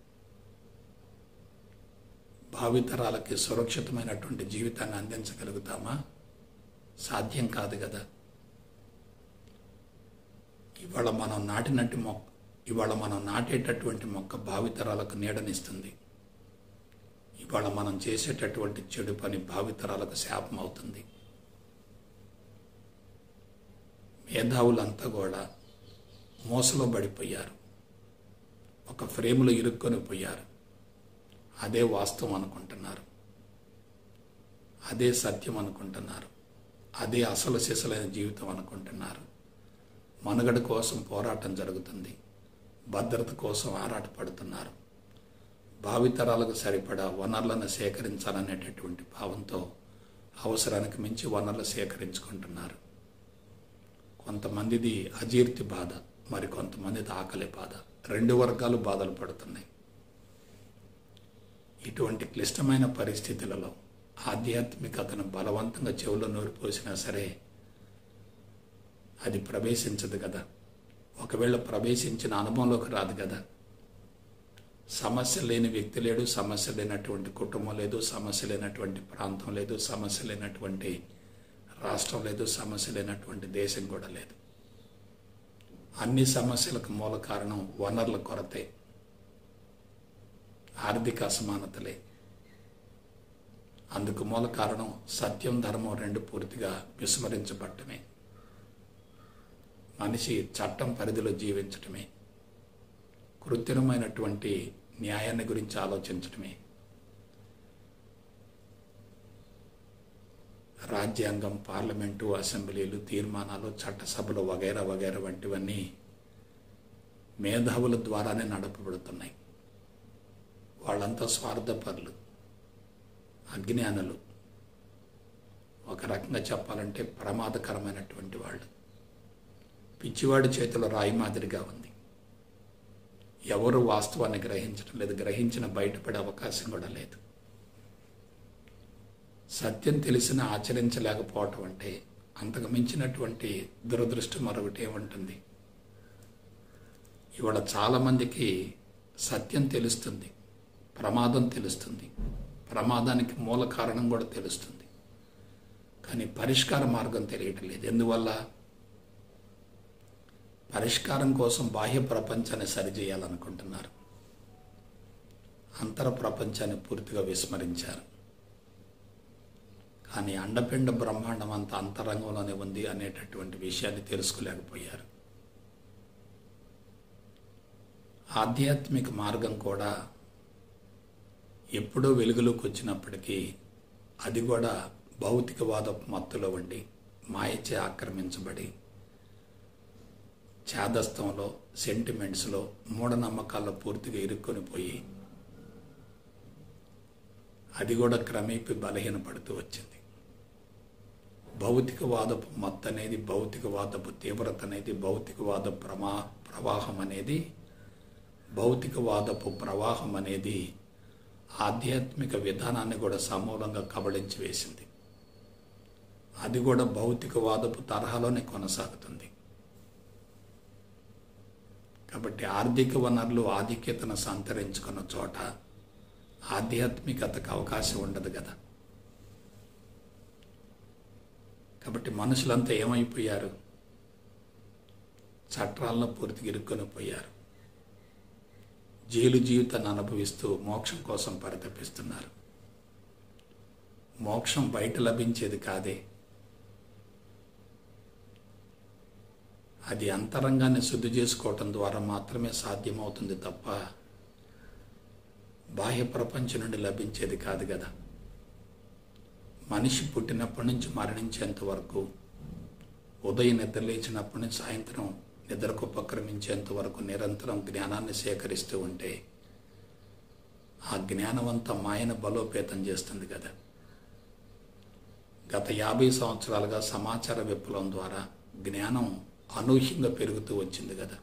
భావితరాలకి సురక్షితమైనటువంటి జీవితాన్ని అందించగలుగుతామా సాధ్యం కాదు కదా ఇవాళ మనం నాటినట్టు మొక్క ఇవాళ మనం నాటేటటువంటి మొక్క భావితరాలకు నీడనిస్తుంది ఇవాళ మనం చేసేటటువంటి చెడు పని భావితరాలకు శాపం అవుతుంది మేధావులంతా కూడా మోసలో పడిపోయారు ఒక ఫ్రేములో ఇరుక్కొని పోయారు అదే వాస్తవం అనుకుంటున్నారు అదే సత్యం అనుకుంటున్నారు అదే అసలు సిసలైన జీవితం అనుకుంటున్నారు మనుగడ కోసం పోరాటం జరుగుతుంది భద్రత కోసం ఆరాటపడుతున్నారు భావితరాలకు సరిపడా వనరులను సేకరించాలనేటటువంటి భావంతో అవసరానికి మించి వనరులు సేకరించుకుంటున్నారు కొంతమందిది అజీర్తి బాధ మరి కొంతమందిది ఆకలి బాధ రెండు వర్గాలు బాధలు పడుతున్నాయి ఇటువంటి క్లిష్టమైన పరిస్థితులలో ఆధ్యాత్మికతను బలవంతంగా చెవులో నూరిపోసినా సరే అది ప్రవేశించదు కదా ఒకవేళ ప్రవేశించిన అనుభవంలోకి రాదు కదా సమస్య లేని వ్యక్తి లేడు సమస్య లేనటువంటి కుటుంబం లేదు సమస్య లేనటువంటి ప్రాంతం లేదు సమస్య లేనటువంటి రాష్ట్రం లేదు సమస్య లేనటువంటి దేశం కూడా లేదు అన్ని సమస్యలకు మూల కారణం వనరుల కొరతే ఆర్థిక అసమానతలే అందుకు మూల కారణం సత్యం ధర్మం రెండు పూర్తిగా విస్మరించబట్టమే మనిషి చట్టం పరిధిలో జీవించటమే కృత్రిమైనటువంటి న్యాయాన్ని గురించి ఆలోచించటమే రాజ్యాంగం పార్లమెంటు అసెంబ్లీలు తీర్మానాలు చట్టసభలు వగైరా వగైరా వంటివన్నీ మేధావుల ద్వారానే నడపబడుతున్నాయి వాళ్ళంతా స్వార్థపరులు అజ్ఞానులు ఒక రకంగా చెప్పాలంటే ప్రమాదకరమైనటువంటి వాళ్ళు పిచ్చివాడి చేతిలో రాయి మాదిరిగా ఉంది ఎవరు వాస్తవాన్ని గ్రహించడం లేదు గ్రహించిన బయటపడే అవకాశం కూడా లేదు సత్యం తెలిసిన ఆచరించలేకపోవటం అంటే అంతకు మించినటువంటి దురదృష్టం మరొకటి ఏముంటుంది ఇవాళ చాలామందికి సత్యం తెలుస్తుంది ప్రమాదం తెలుస్తుంది ప్రమాదానికి మూల కారణం కూడా తెలుస్తుంది కానీ పరిష్కార మార్గం తెలియటం లేదు ఎందువల్ల పరిష్కారం కోసం బాహ్య ప్రపంచాన్ని సరిచేయాలనుకుంటున్నారు అంతర ప్రపంచాన్ని పూర్తిగా విస్మరించారు కానీ అండపిండ బ్రహ్మాండం అంత అంతరంగంలోనే ఉంది అనేటటువంటి విషయాన్ని తెలుసుకోలేకపోయారు ఆధ్యాత్మిక మార్గం కూడా ఎప్పుడో వెలుగులోకి వచ్చినప్పటికీ అది కూడా భౌతికవాద మత్తులో ఉండి మాయచే ఆక్రమించబడి ఛాదస్థంలో సెంటిమెంట్స్లో మూఢనమ్మకాల్లో పూర్తిగా ఇరుక్కొని పోయి అది కూడా క్రమేపీ బలహీనపడుతూ వచ్చింది భౌతికవాదపు మత్తు అనేది భౌతికవాదపు తీవ్రత అనేది భౌతికవాద ప్రమా ప్రవాహం అనేది భౌతికవాదపు ప్రవాహం అనేది ఆధ్యాత్మిక విధానాన్ని కూడా సమూలంగా కబళించి వేసింది అది కూడా భౌతికవాదపు తరహాలోనే కొనసాగుతుంది కాబట్టి ఆర్థిక వనరులు ఆధిక్యతను సంతరించుకున్న చోట ఆధ్యాత్మికతకు అవకాశం ఉండదు కదా కాబట్టి మనుషులంతా ఏమైపోయారు చట్టాలను పూర్తిగా ఇరుక్కొని పోయారు జైలు జీవితాన్ని అనుభవిస్తూ మోక్షం కోసం పరితపిస్తున్నారు మోక్షం బయట లభించేది కాదే అది అంతరంగాన్ని శుద్ధి చేసుకోవటం ద్వారా మాత్రమే సాధ్యమవుతుంది తప్ప బాహ్య ప్రపంచం నుండి లభించేది కాదు కదా మనిషి పుట్టినప్పటి నుంచి మరణించేంత వరకు ఉదయం నిద్ర లేచినప్పటి నుంచి సాయంత్రం నిద్రకు ఉపక్రమించేంత వరకు నిరంతరం జ్ఞానాన్ని సేకరిస్తూ ఉంటే ఆ జ్ఞానవంత మాయన బలోపేతం చేస్తుంది కదా గత యాభై సంవత్సరాలుగా సమాచార విప్లవం ద్వారా జ్ఞానం అనూహ్యంగా పెరుగుతూ వచ్చింది కదా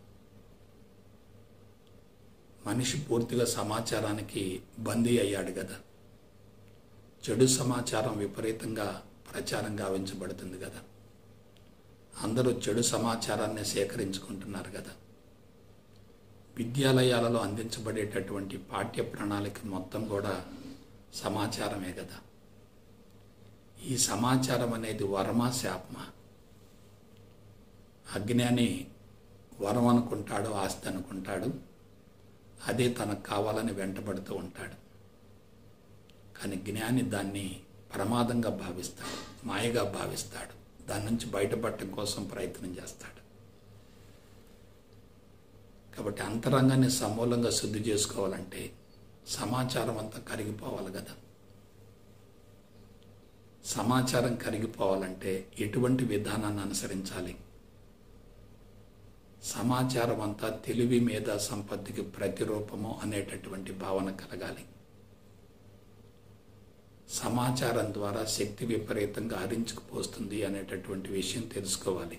మనిషి పూర్తిగా సమాచారానికి బందీ అయ్యాడు కదా చెడు సమాచారం విపరీతంగా ప్రచారం గావించబడుతుంది కదా అందరూ చెడు సమాచారాన్ని సేకరించుకుంటున్నారు కదా విద్యాలయాలలో అందించబడేటటువంటి పాఠ్య ప్రణాళిక మొత్తం కూడా సమాచారమే కదా ఈ సమాచారం అనేది వరమా శాపమా అజ్ఞాని వరం అనుకుంటాడు ఆస్తి అనుకుంటాడు అదే తనకు కావాలని వెంటబడుతూ ఉంటాడు కానీ జ్ఞాని దాన్ని ప్రమాదంగా భావిస్తాడు మాయగా భావిస్తాడు దాని నుంచి బయటపడటం కోసం ప్రయత్నం చేస్తాడు కాబట్టి అంతరంగాన్ని సమూలంగా శుద్ధి చేసుకోవాలంటే సమాచారం అంతా కరిగిపోవాలి కదా సమాచారం కరిగిపోవాలంటే ఎటువంటి విధానాన్ని అనుసరించాలి సమాచారం అంతా తెలివి మీద సంపత్తికి ప్రతిరూపము అనేటటువంటి భావన కలగాలి సమాచారం ద్వారా శక్తి విపరీతంగా హరించుకుపోస్తుంది అనేటటువంటి విషయం తెలుసుకోవాలి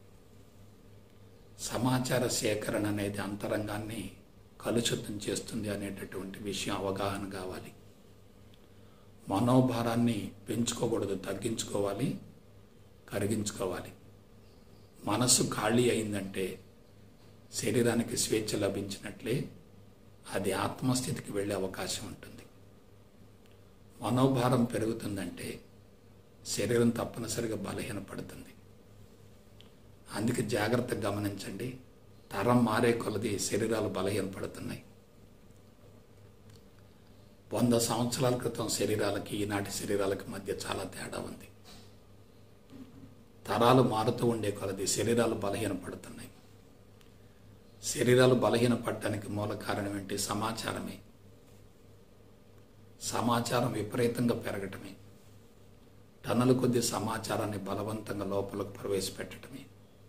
సమాచార సేకరణ అనేది అంతరంగాన్ని కలుషితం చేస్తుంది అనేటటువంటి విషయం అవగాహన కావాలి మనోభారాన్ని పెంచుకోకూడదు తగ్గించుకోవాలి కరిగించుకోవాలి మనసు ఖాళీ అయిందంటే శరీరానికి స్వేచ్ఛ లభించినట్లే అది ఆత్మస్థితికి వెళ్ళే అవకాశం ఉంటుంది మనోభారం పెరుగుతుందంటే శరీరం తప్పనిసరిగా బలహీనపడుతుంది అందుకే జాగ్రత్తగా గమనించండి తరం మారే కొలది శరీరాలు బలహీనపడుతున్నాయి వంద సంవత్సరాల క్రితం శరీరాలకి ఈనాటి శరీరాలకి మధ్య చాలా తేడా ఉంది తరాలు మారుతూ ఉండే కొలది శరీరాలు బలహీనపడుతున్నాయి శరీరాలు బలహీనపడటానికి మూల కారణం ఏంటి సమాచారమే సమాచారం విపరీతంగా పెరగటమే టన్నుల కొద్ది సమాచారాన్ని బలవంతంగా లోపలకు ప్రవేశపెట్టడమే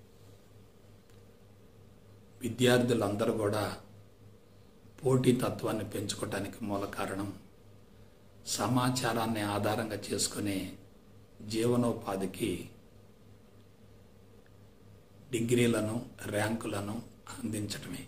విద్యార్థులందరూ కూడా పోటీతత్వాన్ని పెంచుకోవటానికి మూల కారణం సమాచారాన్ని ఆధారంగా చేసుకునే జీవనోపాధికి డిగ్రీలను ర్యాంకులను అందించటమే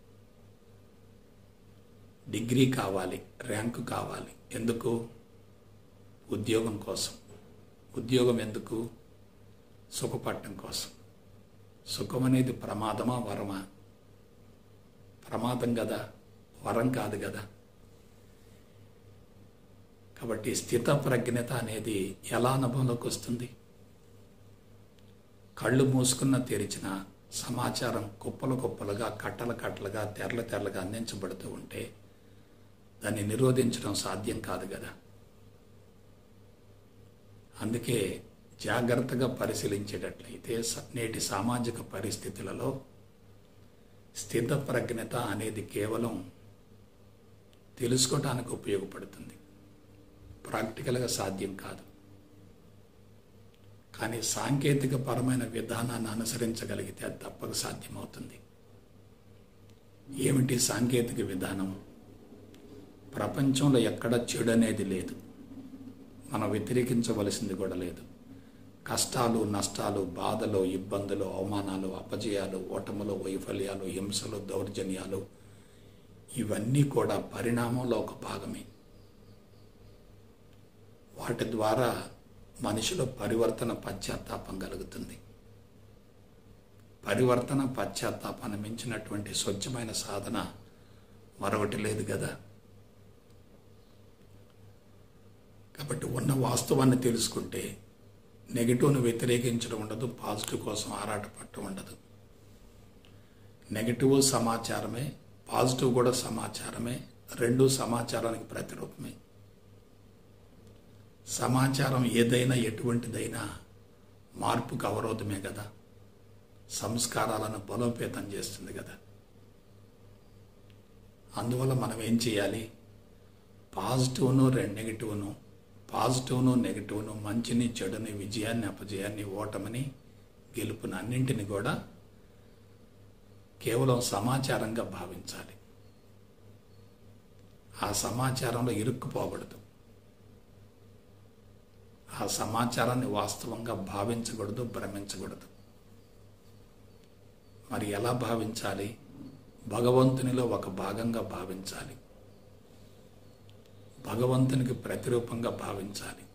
డిగ్రీ కావాలి ర్యాంకు కావాలి ఎందుకు ఉద్యోగం కోసం ఉద్యోగం ఎందుకు సుఖపడటం కోసం సుఖం అనేది ప్రమాదమా వరమా ప్రమాదం కదా వరం కాదు కదా కాబట్టి స్థిత ప్రజ్ఞత అనేది ఎలా అనుభవంలోకి వస్తుంది కళ్ళు మూసుకున్న తెరిచిన సమాచారం కుప్పలు కుప్పలుగా కట్టలు కట్టలుగా తెరల తెరలుగా అందించబడుతూ ఉంటే దాన్ని నిరోధించడం సాధ్యం కాదు కదా అందుకే జాగ్రత్తగా పరిశీలించేటట్లయితే స- నేటి సామాజిక పరిస్థితులలో స్థితప్రజ్ఞత అనేది కేవలం తెలుసుకోవటానికి ఉపయోగపడుతుంది ప్రాక్టికల్గా సాధ్యం కాదు కానీ సాంకేతిక పరమైన విధానాన్ని అనుసరించగలిగితే అది తప్పక సాధ్యమవుతుంది ఏమిటి సాంకేతిక విధానం ప్రపంచంలో ఎక్కడ చెడు అనేది లేదు మనం వ్యతిరేకించవలసింది కూడా లేదు కష్టాలు నష్టాలు బాధలు ఇబ్బందులు అవమానాలు అపజయాలు ఓటములు వైఫల్యాలు హింసలు దౌర్జన్యాలు ఇవన్నీ కూడా పరిణామంలో ఒక భాగమే వాటి ద్వారా మనిషిలో పరివర్తన పశ్చాత్తాపం కలుగుతుంది పరివర్తన పశ్చాత్తాపాన్ని మించినటువంటి స్వచ్ఛమైన సాధన మరొకటి లేదు కదా కాబట్టి ఉన్న వాస్తవాన్ని తెలుసుకుంటే నెగిటివ్ను వ్యతిరేకించడం ఉండదు పాజిటివ్ కోసం ఆరాటపడటం ఉండదు నెగిటివ్ సమాచారమే పాజిటివ్ కూడా సమాచారమే రెండు సమాచారానికి ప్రతిరూపమే సమాచారం ఏదైనా ఎటువంటిదైనా మార్పుకు అవరోధమే కదా సంస్కారాలను బలోపేతం చేస్తుంది కదా అందువల్ల మనం ఏం చేయాలి పాజిటివ్ను రెండు నెగిటివ్ను పాజిటివ్ను నెగిటివ్ను మంచిని చెడుని విజయాన్ని అపజయాన్ని ఓటమిని గెలుపుని అన్నింటిని కూడా కేవలం సమాచారంగా భావించాలి ఆ సమాచారంలో ఇరుక్కుపోకూడదు ఆ సమాచారాన్ని వాస్తవంగా భావించకూడదు భ్రమించకూడదు మరి ఎలా భావించాలి భగవంతునిలో ఒక భాగంగా భావించాలి భగవంతునికి ప్రతిరూపంగా భావించాలి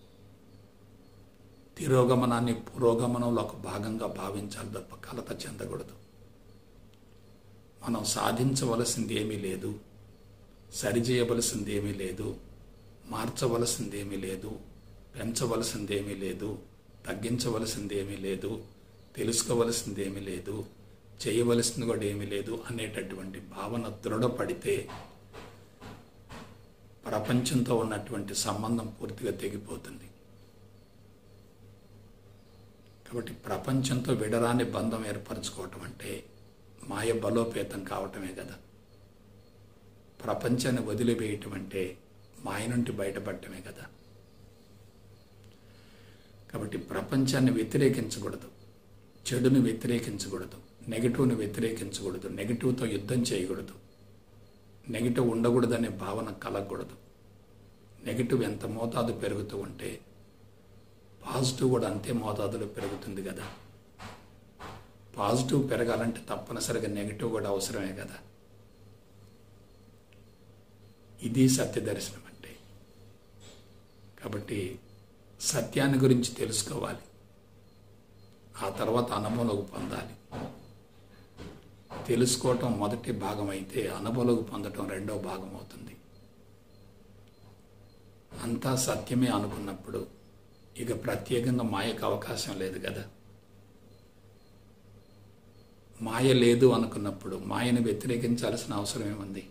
తిరోగమనాన్ని పురోగమనంలో ఒక భాగంగా భావించాలి తప్ప కలత చెందకూడదు మనం సాధించవలసింది ఏమీ లేదు సరిచేయవలసింది ఏమీ లేదు మార్చవలసింది ఏమీ లేదు పెంచవలసింది ఏమీ లేదు తగ్గించవలసింది ఏమీ లేదు తెలుసుకోవలసింది ఏమీ లేదు చేయవలసింది కూడా ఏమీ లేదు అనేటటువంటి భావన దృఢపడితే ప్రపంచంతో ఉన్నటువంటి సంబంధం పూర్తిగా తెగిపోతుంది కాబట్టి ప్రపంచంతో విడరాని బంధం ఏర్పరచుకోవటం అంటే మాయ బలోపేతం కావటమే కదా ప్రపంచాన్ని వదిలివేయటం అంటే మాయ నుండి బయటపడటమే కదా కాబట్టి ప్రపంచాన్ని వ్యతిరేకించకూడదు చెడుని వ్యతిరేకించకూడదు నెగిటివ్ని వ్యతిరేకించకూడదు నెగిటివ్తో యుద్ధం చేయకూడదు నెగిటివ్ ఉండకూడదనే భావన కలగకూడదు నెగిటివ్ ఎంత మోతాదు పెరుగుతూ ఉంటే పాజిటివ్ కూడా అంతే మోతాదులో పెరుగుతుంది కదా పాజిటివ్ పెరగాలంటే తప్పనిసరిగా నెగిటివ్ కూడా అవసరమే కదా ఇది సత్య దర్శనం అంటే కాబట్టి సత్యాన్ని గురించి తెలుసుకోవాలి ఆ తర్వాత అనుభవంలోకి పొందాలి తెలుసుకోవటం మొదటి భాగం అయితే అనుభవంలోకి పొందటం రెండవ భాగం అవుతుంది అంతా సత్యమే అనుకున్నప్పుడు ఇక ప్రత్యేకంగా మాయకు అవకాశం లేదు కదా మాయ లేదు అనుకున్నప్పుడు మాయను వ్యతిరేకించాల్సిన అవసరం ఏముంది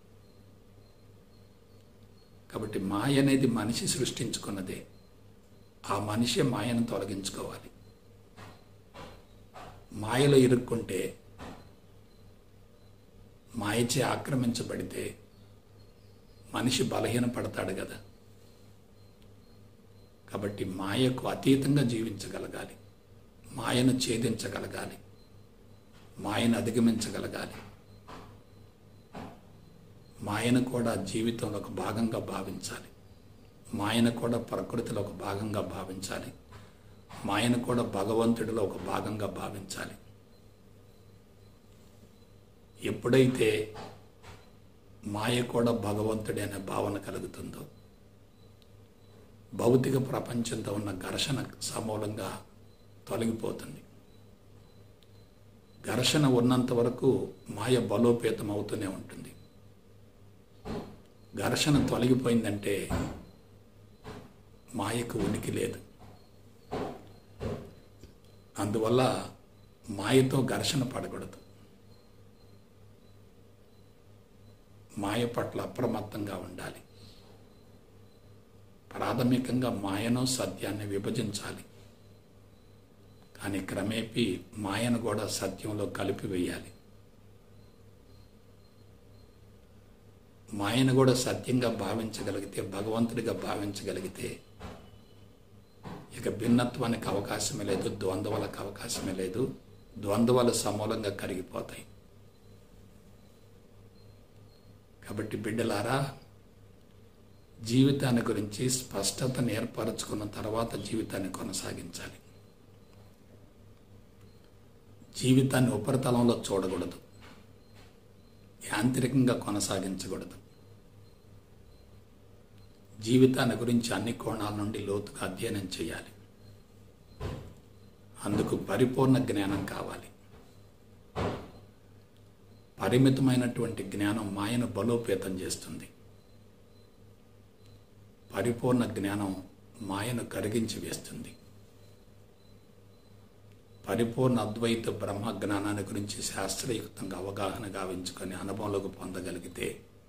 కాబట్టి మాయ అనేది మనిషి సృష్టించుకున్నదే ఆ మనిషి మాయను తొలగించుకోవాలి మాయలో ఇరుక్కుంటే మాయచే ఆక్రమించబడితే మనిషి బలహీనపడతాడు కదా కాబట్టి మాయకు అతీతంగా జీవించగలగాలి మాయను ఛేదించగలగాలి మాయను అధిగమించగలగాలి మాయను కూడా జీవితంలో ఒక భాగంగా భావించాలి మాయను కూడా ప్రకృతిలో ఒక భాగంగా భావించాలి మాయను కూడా భగవంతుడిలో ఒక భాగంగా భావించాలి ఎప్పుడైతే మాయ కూడా భగవంతుడి అనే భావన కలుగుతుందో భౌతిక ప్రపంచంతో ఉన్న ఘర్షణ సమూలంగా తొలగిపోతుంది ఘర్షణ ఉన్నంత వరకు మాయ బలోపేతం అవుతూనే ఉంటుంది ఘర్షణ తొలగిపోయిందంటే మాయకు ఉనికి లేదు అందువల్ల మాయతో ఘర్షణ పడకూడదు మాయ పట్ల అప్రమత్తంగా ఉండాలి ప్రాథమికంగా మాయను సత్యాన్ని విభజించాలి కానీ క్రమేపీ మాయను కూడా సత్యంలో కలిపివేయాలి మాయను కూడా సత్యంగా భావించగలిగితే భగవంతుడిగా భావించగలిగితే ఇక భిన్నత్వానికి అవకాశమే లేదు ద్వంద్వాలకు అవకాశమే లేదు ద్వంద్వాలు సమూలంగా కరిగిపోతాయి కాబట్టి బిడ్డలారా జీవితాన్ని గురించి స్పష్టతను ఏర్పరచుకున్న తర్వాత జీవితాన్ని కొనసాగించాలి జీవితాన్ని ఉపరితలంలో చూడకూడదు యాంత్రికంగా కొనసాగించకూడదు జీవితాన్ని గురించి అన్ని కోణాల నుండి లోతుగా అధ్యయనం చేయాలి అందుకు పరిపూర్ణ జ్ఞానం కావాలి పరిమితమైనటువంటి జ్ఞానం మాయను బలోపేతం చేస్తుంది పరిపూర్ణ జ్ఞానం మాయను కరిగించి వేస్తుంది పరిపూర్ణ అద్వైత బ్రహ్మ జ్ఞానాన్ని గురించి శాస్త్రయుక్తంగా అవగాహన గావించుకొని అనుభవంలోకి పొందగలిగితే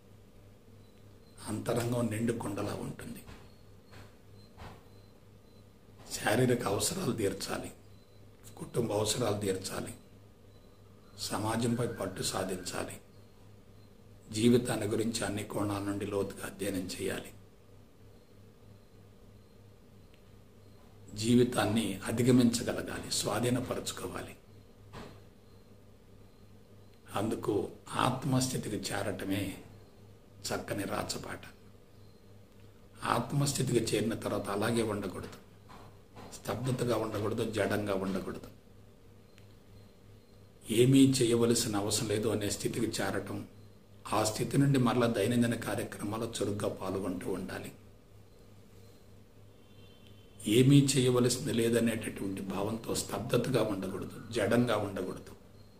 అంతరంగం నిండు కొండలా ఉంటుంది శారీరక అవసరాలు తీర్చాలి కుటుంబ అవసరాలు తీర్చాలి సమాజంపై పట్టు సాధించాలి జీవితాన్ని గురించి అన్ని కోణాల నుండి లోతుగా అధ్యయనం చేయాలి జీవితాన్ని అధిగమించగలగాలి స్వాధీనపరచుకోవాలి అందుకు ఆత్మస్థితికి చేరటమే చక్కని రాచపాట ఆత్మస్థితికి చేరిన తర్వాత అలాగే ఉండకూడదు స్తబ్దతగా ఉండకూడదు జడంగా ఉండకూడదు ఏమీ చేయవలసిన అవసరం లేదు అనే స్థితికి చేరటం ఆ స్థితి నుండి మరలా దైనందిన కార్యక్రమాల్లో చురుగ్గా పాల్గొంటూ ఉండాలి ఏమీ చేయవలసింది లేదనేటటువంటి భావంతో స్తబ్దతగా ఉండకూడదు జడంగా ఉండకూడదు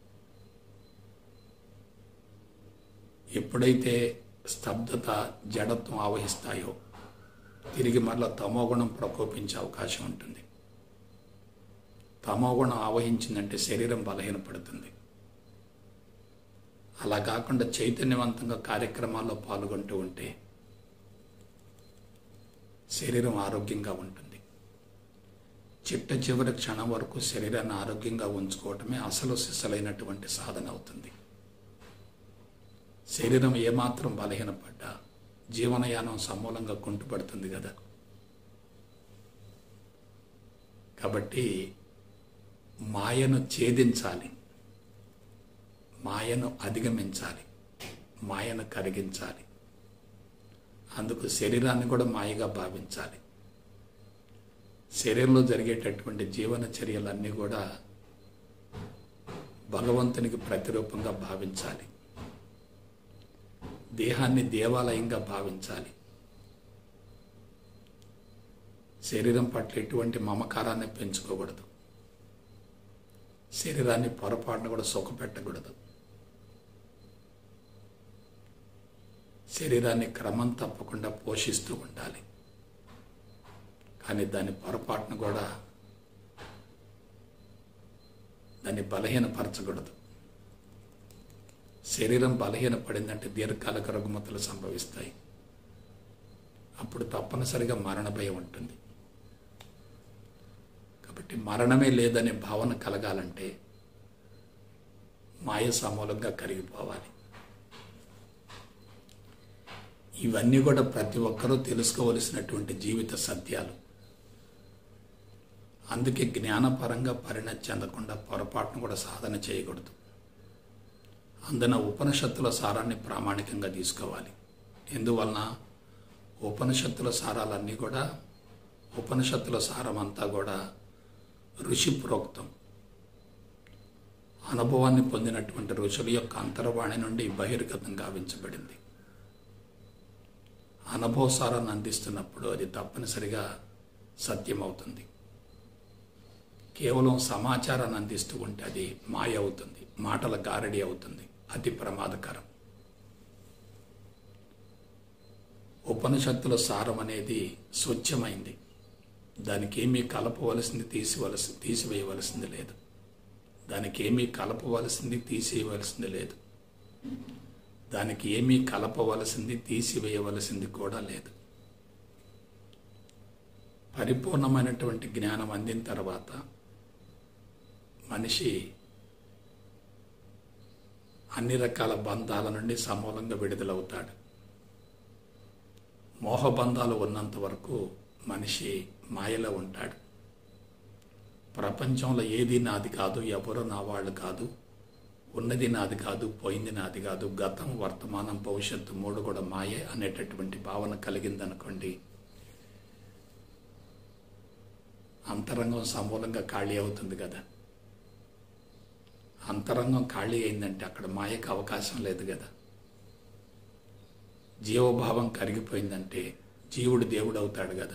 ఎప్పుడైతే స్తబ్దత జడత్వం ఆవహిస్తాయో తిరిగి మరలా తమోగుణం ప్రకోపించే అవకాశం ఉంటుంది తమోగుణం ఆవహించిందంటే శరీరం బలహీనపడుతుంది అలా కాకుండా చైతన్యవంతంగా కార్యక్రమాల్లో పాల్గొంటూ ఉంటే శరీరం ఆరోగ్యంగా ఉంటుంది చిట్ట చివరి క్షణం వరకు శరీరాన్ని ఆరోగ్యంగా ఉంచుకోవటమే అసలు సిసలైనటువంటి సాధన అవుతుంది శరీరం ఏమాత్రం బలహీనపడ్డా జీవనయానం సమూలంగా కుంటుపడుతుంది కదా కాబట్టి మాయను ఛేదించాలి మాయను అధిగమించాలి మాయను కరిగించాలి అందుకు శరీరాన్ని కూడా మాయగా భావించాలి శరీరంలో జరిగేటటువంటి జీవన చర్యలన్నీ కూడా భగవంతునికి ప్రతిరూపంగా భావించాలి దేహాన్ని దేవాలయంగా భావించాలి శరీరం పట్ల ఎటువంటి మమకారాన్ని పెంచుకోకూడదు శరీరాన్ని పొరపాటును కూడా సుఖపెట్టకూడదు శరీరాన్ని క్రమం తప్పకుండా పోషిస్తూ ఉండాలి కానీ దాని పొరపాటును కూడా దాన్ని బలహీనపరచకూడదు శరీరం బలహీనపడిందంటే దీర్ఘకాలిక రుగ్మతలు సంభవిస్తాయి అప్పుడు తప్పనిసరిగా మరణ భయం ఉంటుంది కాబట్టి మరణమే లేదనే భావన కలగాలంటే మాయ సమూలంగా కరిగిపోవాలి ఇవన్నీ కూడా ప్రతి ఒక్కరూ తెలుసుకోవలసినటువంటి జీవిత సత్యాలు అందుకే జ్ఞానపరంగా పరిణతి చెందకుండా పొరపాటును కూడా సాధన చేయకూడదు అందున ఉపనిషత్తుల సారాన్ని ప్రామాణికంగా తీసుకోవాలి ఎందువలన ఉపనిషత్తుల సారాలన్నీ కూడా ఉపనిషత్తుల సారం అంతా కూడా ఋషి ప్రోక్తం అనుభవాన్ని పొందినటువంటి ఋషుల యొక్క అంతర్వాణి నుండి బహిర్గతం గావించబడింది అనుభవ సారాన్ని అందిస్తున్నప్పుడు అది తప్పనిసరిగా సత్యమవుతుంది కేవలం సమాచారాన్ని అందిస్తూ ఉంటే అది మాయ అవుతుంది మాటల గారడి అవుతుంది అతి ప్రమాదకరం ఉపనిషత్తుల సారం అనేది స్వచ్ఛమైంది దానికి ఏమీ కలపవలసింది తీసివలసి తీసివేయవలసింది లేదు దానికి ఏమీ కలపవలసింది తీసేయవలసింది లేదు దానికి ఏమీ కలపవలసింది తీసివేయవలసింది కూడా లేదు పరిపూర్ణమైనటువంటి జ్ఞానం అందిన తర్వాత మనిషి అన్ని రకాల బంధాల నుండి సమూలంగా విడుదలవుతాడు మోహబంధాలు ఉన్నంత వరకు మనిషి మాయలో ఉంటాడు ప్రపంచంలో ఏది నాది కాదు ఎవరు నా వాళ్ళు కాదు ఉన్నది నాది కాదు పోయింది నాది కాదు గతం వర్తమానం భవిష్యత్తు మూడు కూడా మాయే అనేటటువంటి భావన కలిగిందనుకోండి అంతరంగం సమూలంగా ఖాళీ అవుతుంది కదా అంతరంగం ఖాళీ అయిందంటే అక్కడ మాయకు అవకాశం లేదు కదా జీవభావం కరిగిపోయిందంటే జీవుడు దేవుడు అవుతాడు కదా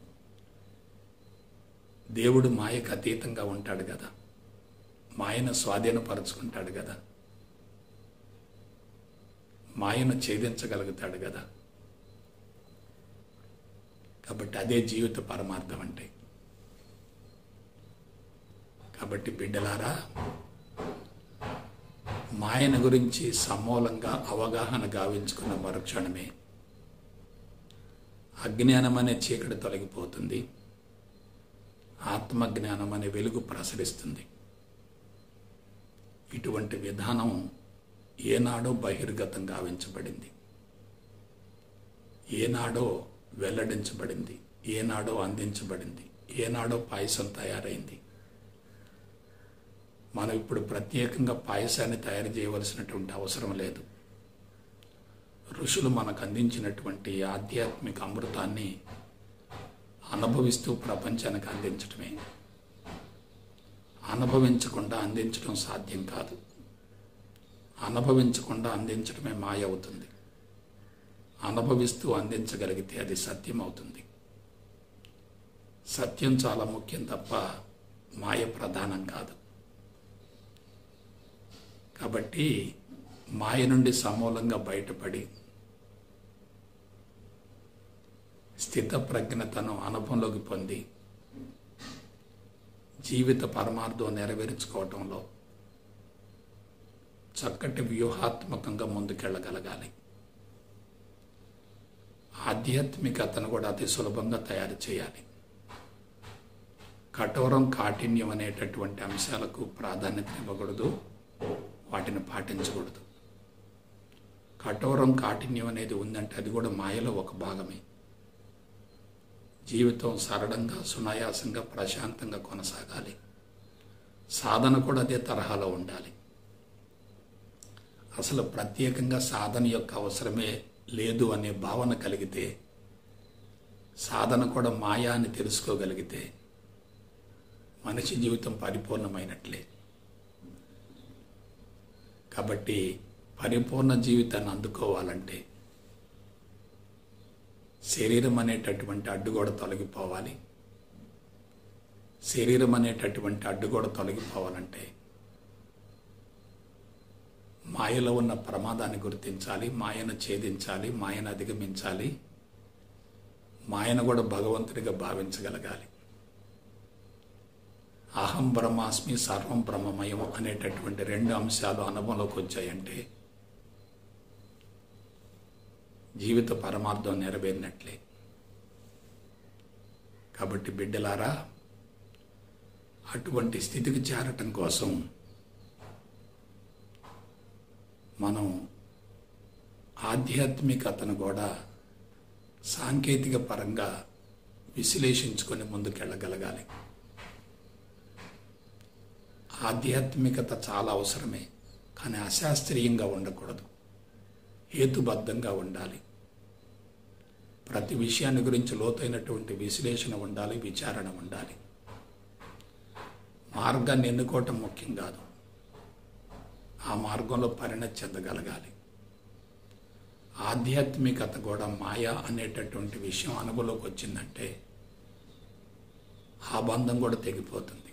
దేవుడు మాయకు అతీతంగా ఉంటాడు కదా మాయను స్వాధీనపరుచుకుంటాడు కదా మాయను ఛేదించగలుగుతాడు కదా కాబట్టి అదే జీవిత పరమార్థం అంటే కాబట్టి బిడ్డలారా మాయన గురించి సమూలంగా అవగాహన గావించుకున్న మరుక్షణమే అజ్ఞానం అనే చీకటి తొలగిపోతుంది ఆత్మజ్ఞానం అనే వెలుగు ప్రసరిస్తుంది ఇటువంటి విధానం ఏనాడో బహిర్గతం గావించబడింది ఏనాడో వెల్లడించబడింది ఏనాడో అందించబడింది ఏనాడో పాయసం తయారైంది మనం ఇప్పుడు ప్రత్యేకంగా పాయసాన్ని తయారు చేయవలసినటువంటి అవసరం లేదు ఋషులు మనకు అందించినటువంటి ఆధ్యాత్మిక అమృతాన్ని అనుభవిస్తూ ప్రపంచానికి అందించటమే అనుభవించకుండా అందించడం సాధ్యం కాదు అనుభవించకుండా అందించడమే మాయ అవుతుంది అనుభవిస్తూ అందించగలిగితే అది సత్యం అవుతుంది సత్యం చాలా ముఖ్యం తప్ప మాయ ప్రధానం కాదు కాబట్టి మాయ నుండి సమూలంగా బయటపడి స్థిత ప్రజ్ఞతను అనుభవంలోకి పొంది జీవిత పరమార్థం నెరవేర్చుకోవటంలో చక్కటి వ్యూహాత్మకంగా ముందుకెళ్ళగలగాలి ఆధ్యాత్మికతను కూడా అతి సులభంగా తయారు చేయాలి కఠోరం కాఠిన్యం అనేటటువంటి అంశాలకు ప్రాధాన్యత ఇవ్వకూడదు వాటిని పాటించకూడదు కఠోరం కాఠిన్యం అనేది ఉందంటే అది కూడా మాయలో ఒక భాగమే జీవితం సరళంగా సునాయాసంగా ప్రశాంతంగా కొనసాగాలి సాధన కూడా అదే తరహాలో ఉండాలి అసలు ప్రత్యేకంగా సాధన యొక్క అవసరమే లేదు అనే భావన కలిగితే సాధన కూడా మాయా అని తెలుసుకోగలిగితే మనిషి జీవితం పరిపూర్ణమైనట్లే కాబట్టి పరిపూర్ణ జీవితాన్ని అందుకోవాలంటే శరీరం అనేటటువంటి అడ్డుగోడ తొలగిపోవాలి శరీరం అనేటటువంటి అడ్డుగోడ తొలగిపోవాలంటే మాయలో ఉన్న ప్రమాదాన్ని గుర్తించాలి మాయను ఛేదించాలి మాయను అధిగమించాలి మాయను కూడా భగవంతుడిగా భావించగలగాలి అహం బ్రహ్మాస్మి సర్వం బ్రహ్మమయం అనేటటువంటి రెండు అంశాలు అనుభవంలోకి వచ్చాయంటే జీవిత పరమార్థం నెరవేరినట్లే కాబట్టి బిడ్డలారా అటువంటి స్థితికి చేరటం కోసం మనం ఆధ్యాత్మికతను కూడా సాంకేతిక పరంగా విశ్లేషించుకొని ముందుకెళ్ళగలగాలి ఆధ్యాత్మికత చాలా అవసరమే కానీ అశాస్త్రీయంగా ఉండకూడదు హేతుబద్ధంగా ఉండాలి ప్రతి విషయాన్ని గురించి లోతైనటువంటి విశ్లేషణ ఉండాలి విచారణ ఉండాలి మార్గాన్ని ఎన్నుకోవటం ముఖ్యం కాదు ఆ మార్గంలో పరిణతి చెందగలగాలి ఆధ్యాత్మికత కూడా మాయా అనేటటువంటి విషయం అనుభవంలోకి వచ్చిందంటే ఆ బంధం కూడా తెగిపోతుంది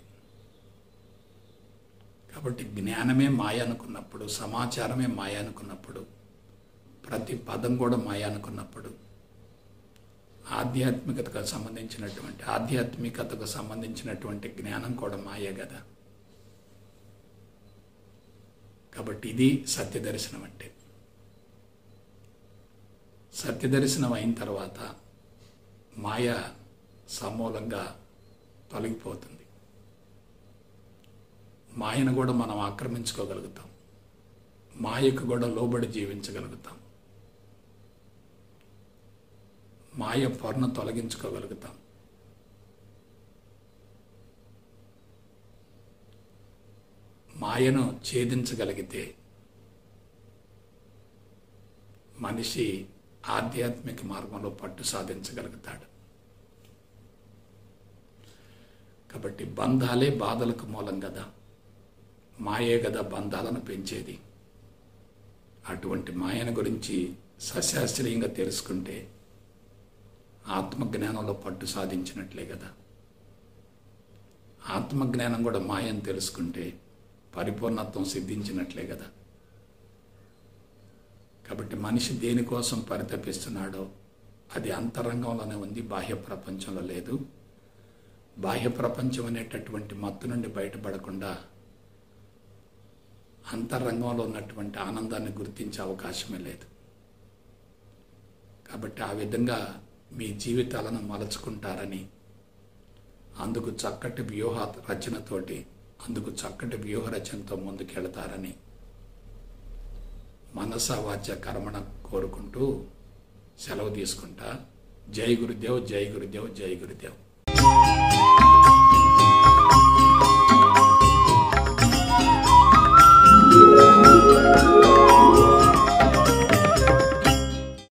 కాబట్టి జ్ఞానమే మాయ అనుకున్నప్పుడు సమాచారమే మాయ అనుకున్నప్పుడు ప్రతి పదం కూడా మాయ అనుకున్నప్పుడు ఆధ్యాత్మికతకు సంబంధించినటువంటి ఆధ్యాత్మికతకు సంబంధించినటువంటి జ్ఞానం కూడా మాయే కదా కాబట్టి ఇది సత్య దర్శనం అంటే సత్య దర్శనం అయిన తర్వాత మాయ సమూలంగా తొలగిపోతుంది మాయను కూడా మనం ఆక్రమించుకోగలుగుతాం మాయకు కూడా లోబడి జీవించగలుగుతాం మాయ పొరను తొలగించుకోగలుగుతాం మాయను ఛేదించగలిగితే మనిషి ఆధ్యాత్మిక మార్గంలో పట్టు సాధించగలుగుతాడు కాబట్టి బంధాలే బాధలకు మూలం కదా మాయే కదా బంధాలను పెంచేది అటువంటి మాయను గురించి సశాస్త్రీయంగా తెలుసుకుంటే ఆత్మజ్ఞానంలో పట్టు సాధించినట్లే కదా ఆత్మజ్ఞానం కూడా మాయను తెలుసుకుంటే పరిపూర్ణత్వం సిద్ధించినట్లే కదా కాబట్టి మనిషి దేనికోసం పరితపిస్తున్నాడో అది అంతరంగంలోనే ఉంది బాహ్య ప్రపంచంలో లేదు బాహ్య ప్రపంచం అనేటటువంటి మత్తు నుండి బయటపడకుండా అంతరంగంలో ఉన్నటువంటి ఆనందాన్ని గుర్తించే అవకాశమే లేదు కాబట్టి ఆ విధంగా మీ జీవితాలను మలుచుకుంటారని అందుకు చక్కటి వ్యూహ రచనతోటి అందుకు చక్కటి వ్యూహ రచనతో ముందుకెళ్తారని మనస వాచ్య కర్మణ కోరుకుంటూ సెలవు తీసుకుంటా జై గురుదేవ్ జై గురుదేవ్ జై గురుదేవ్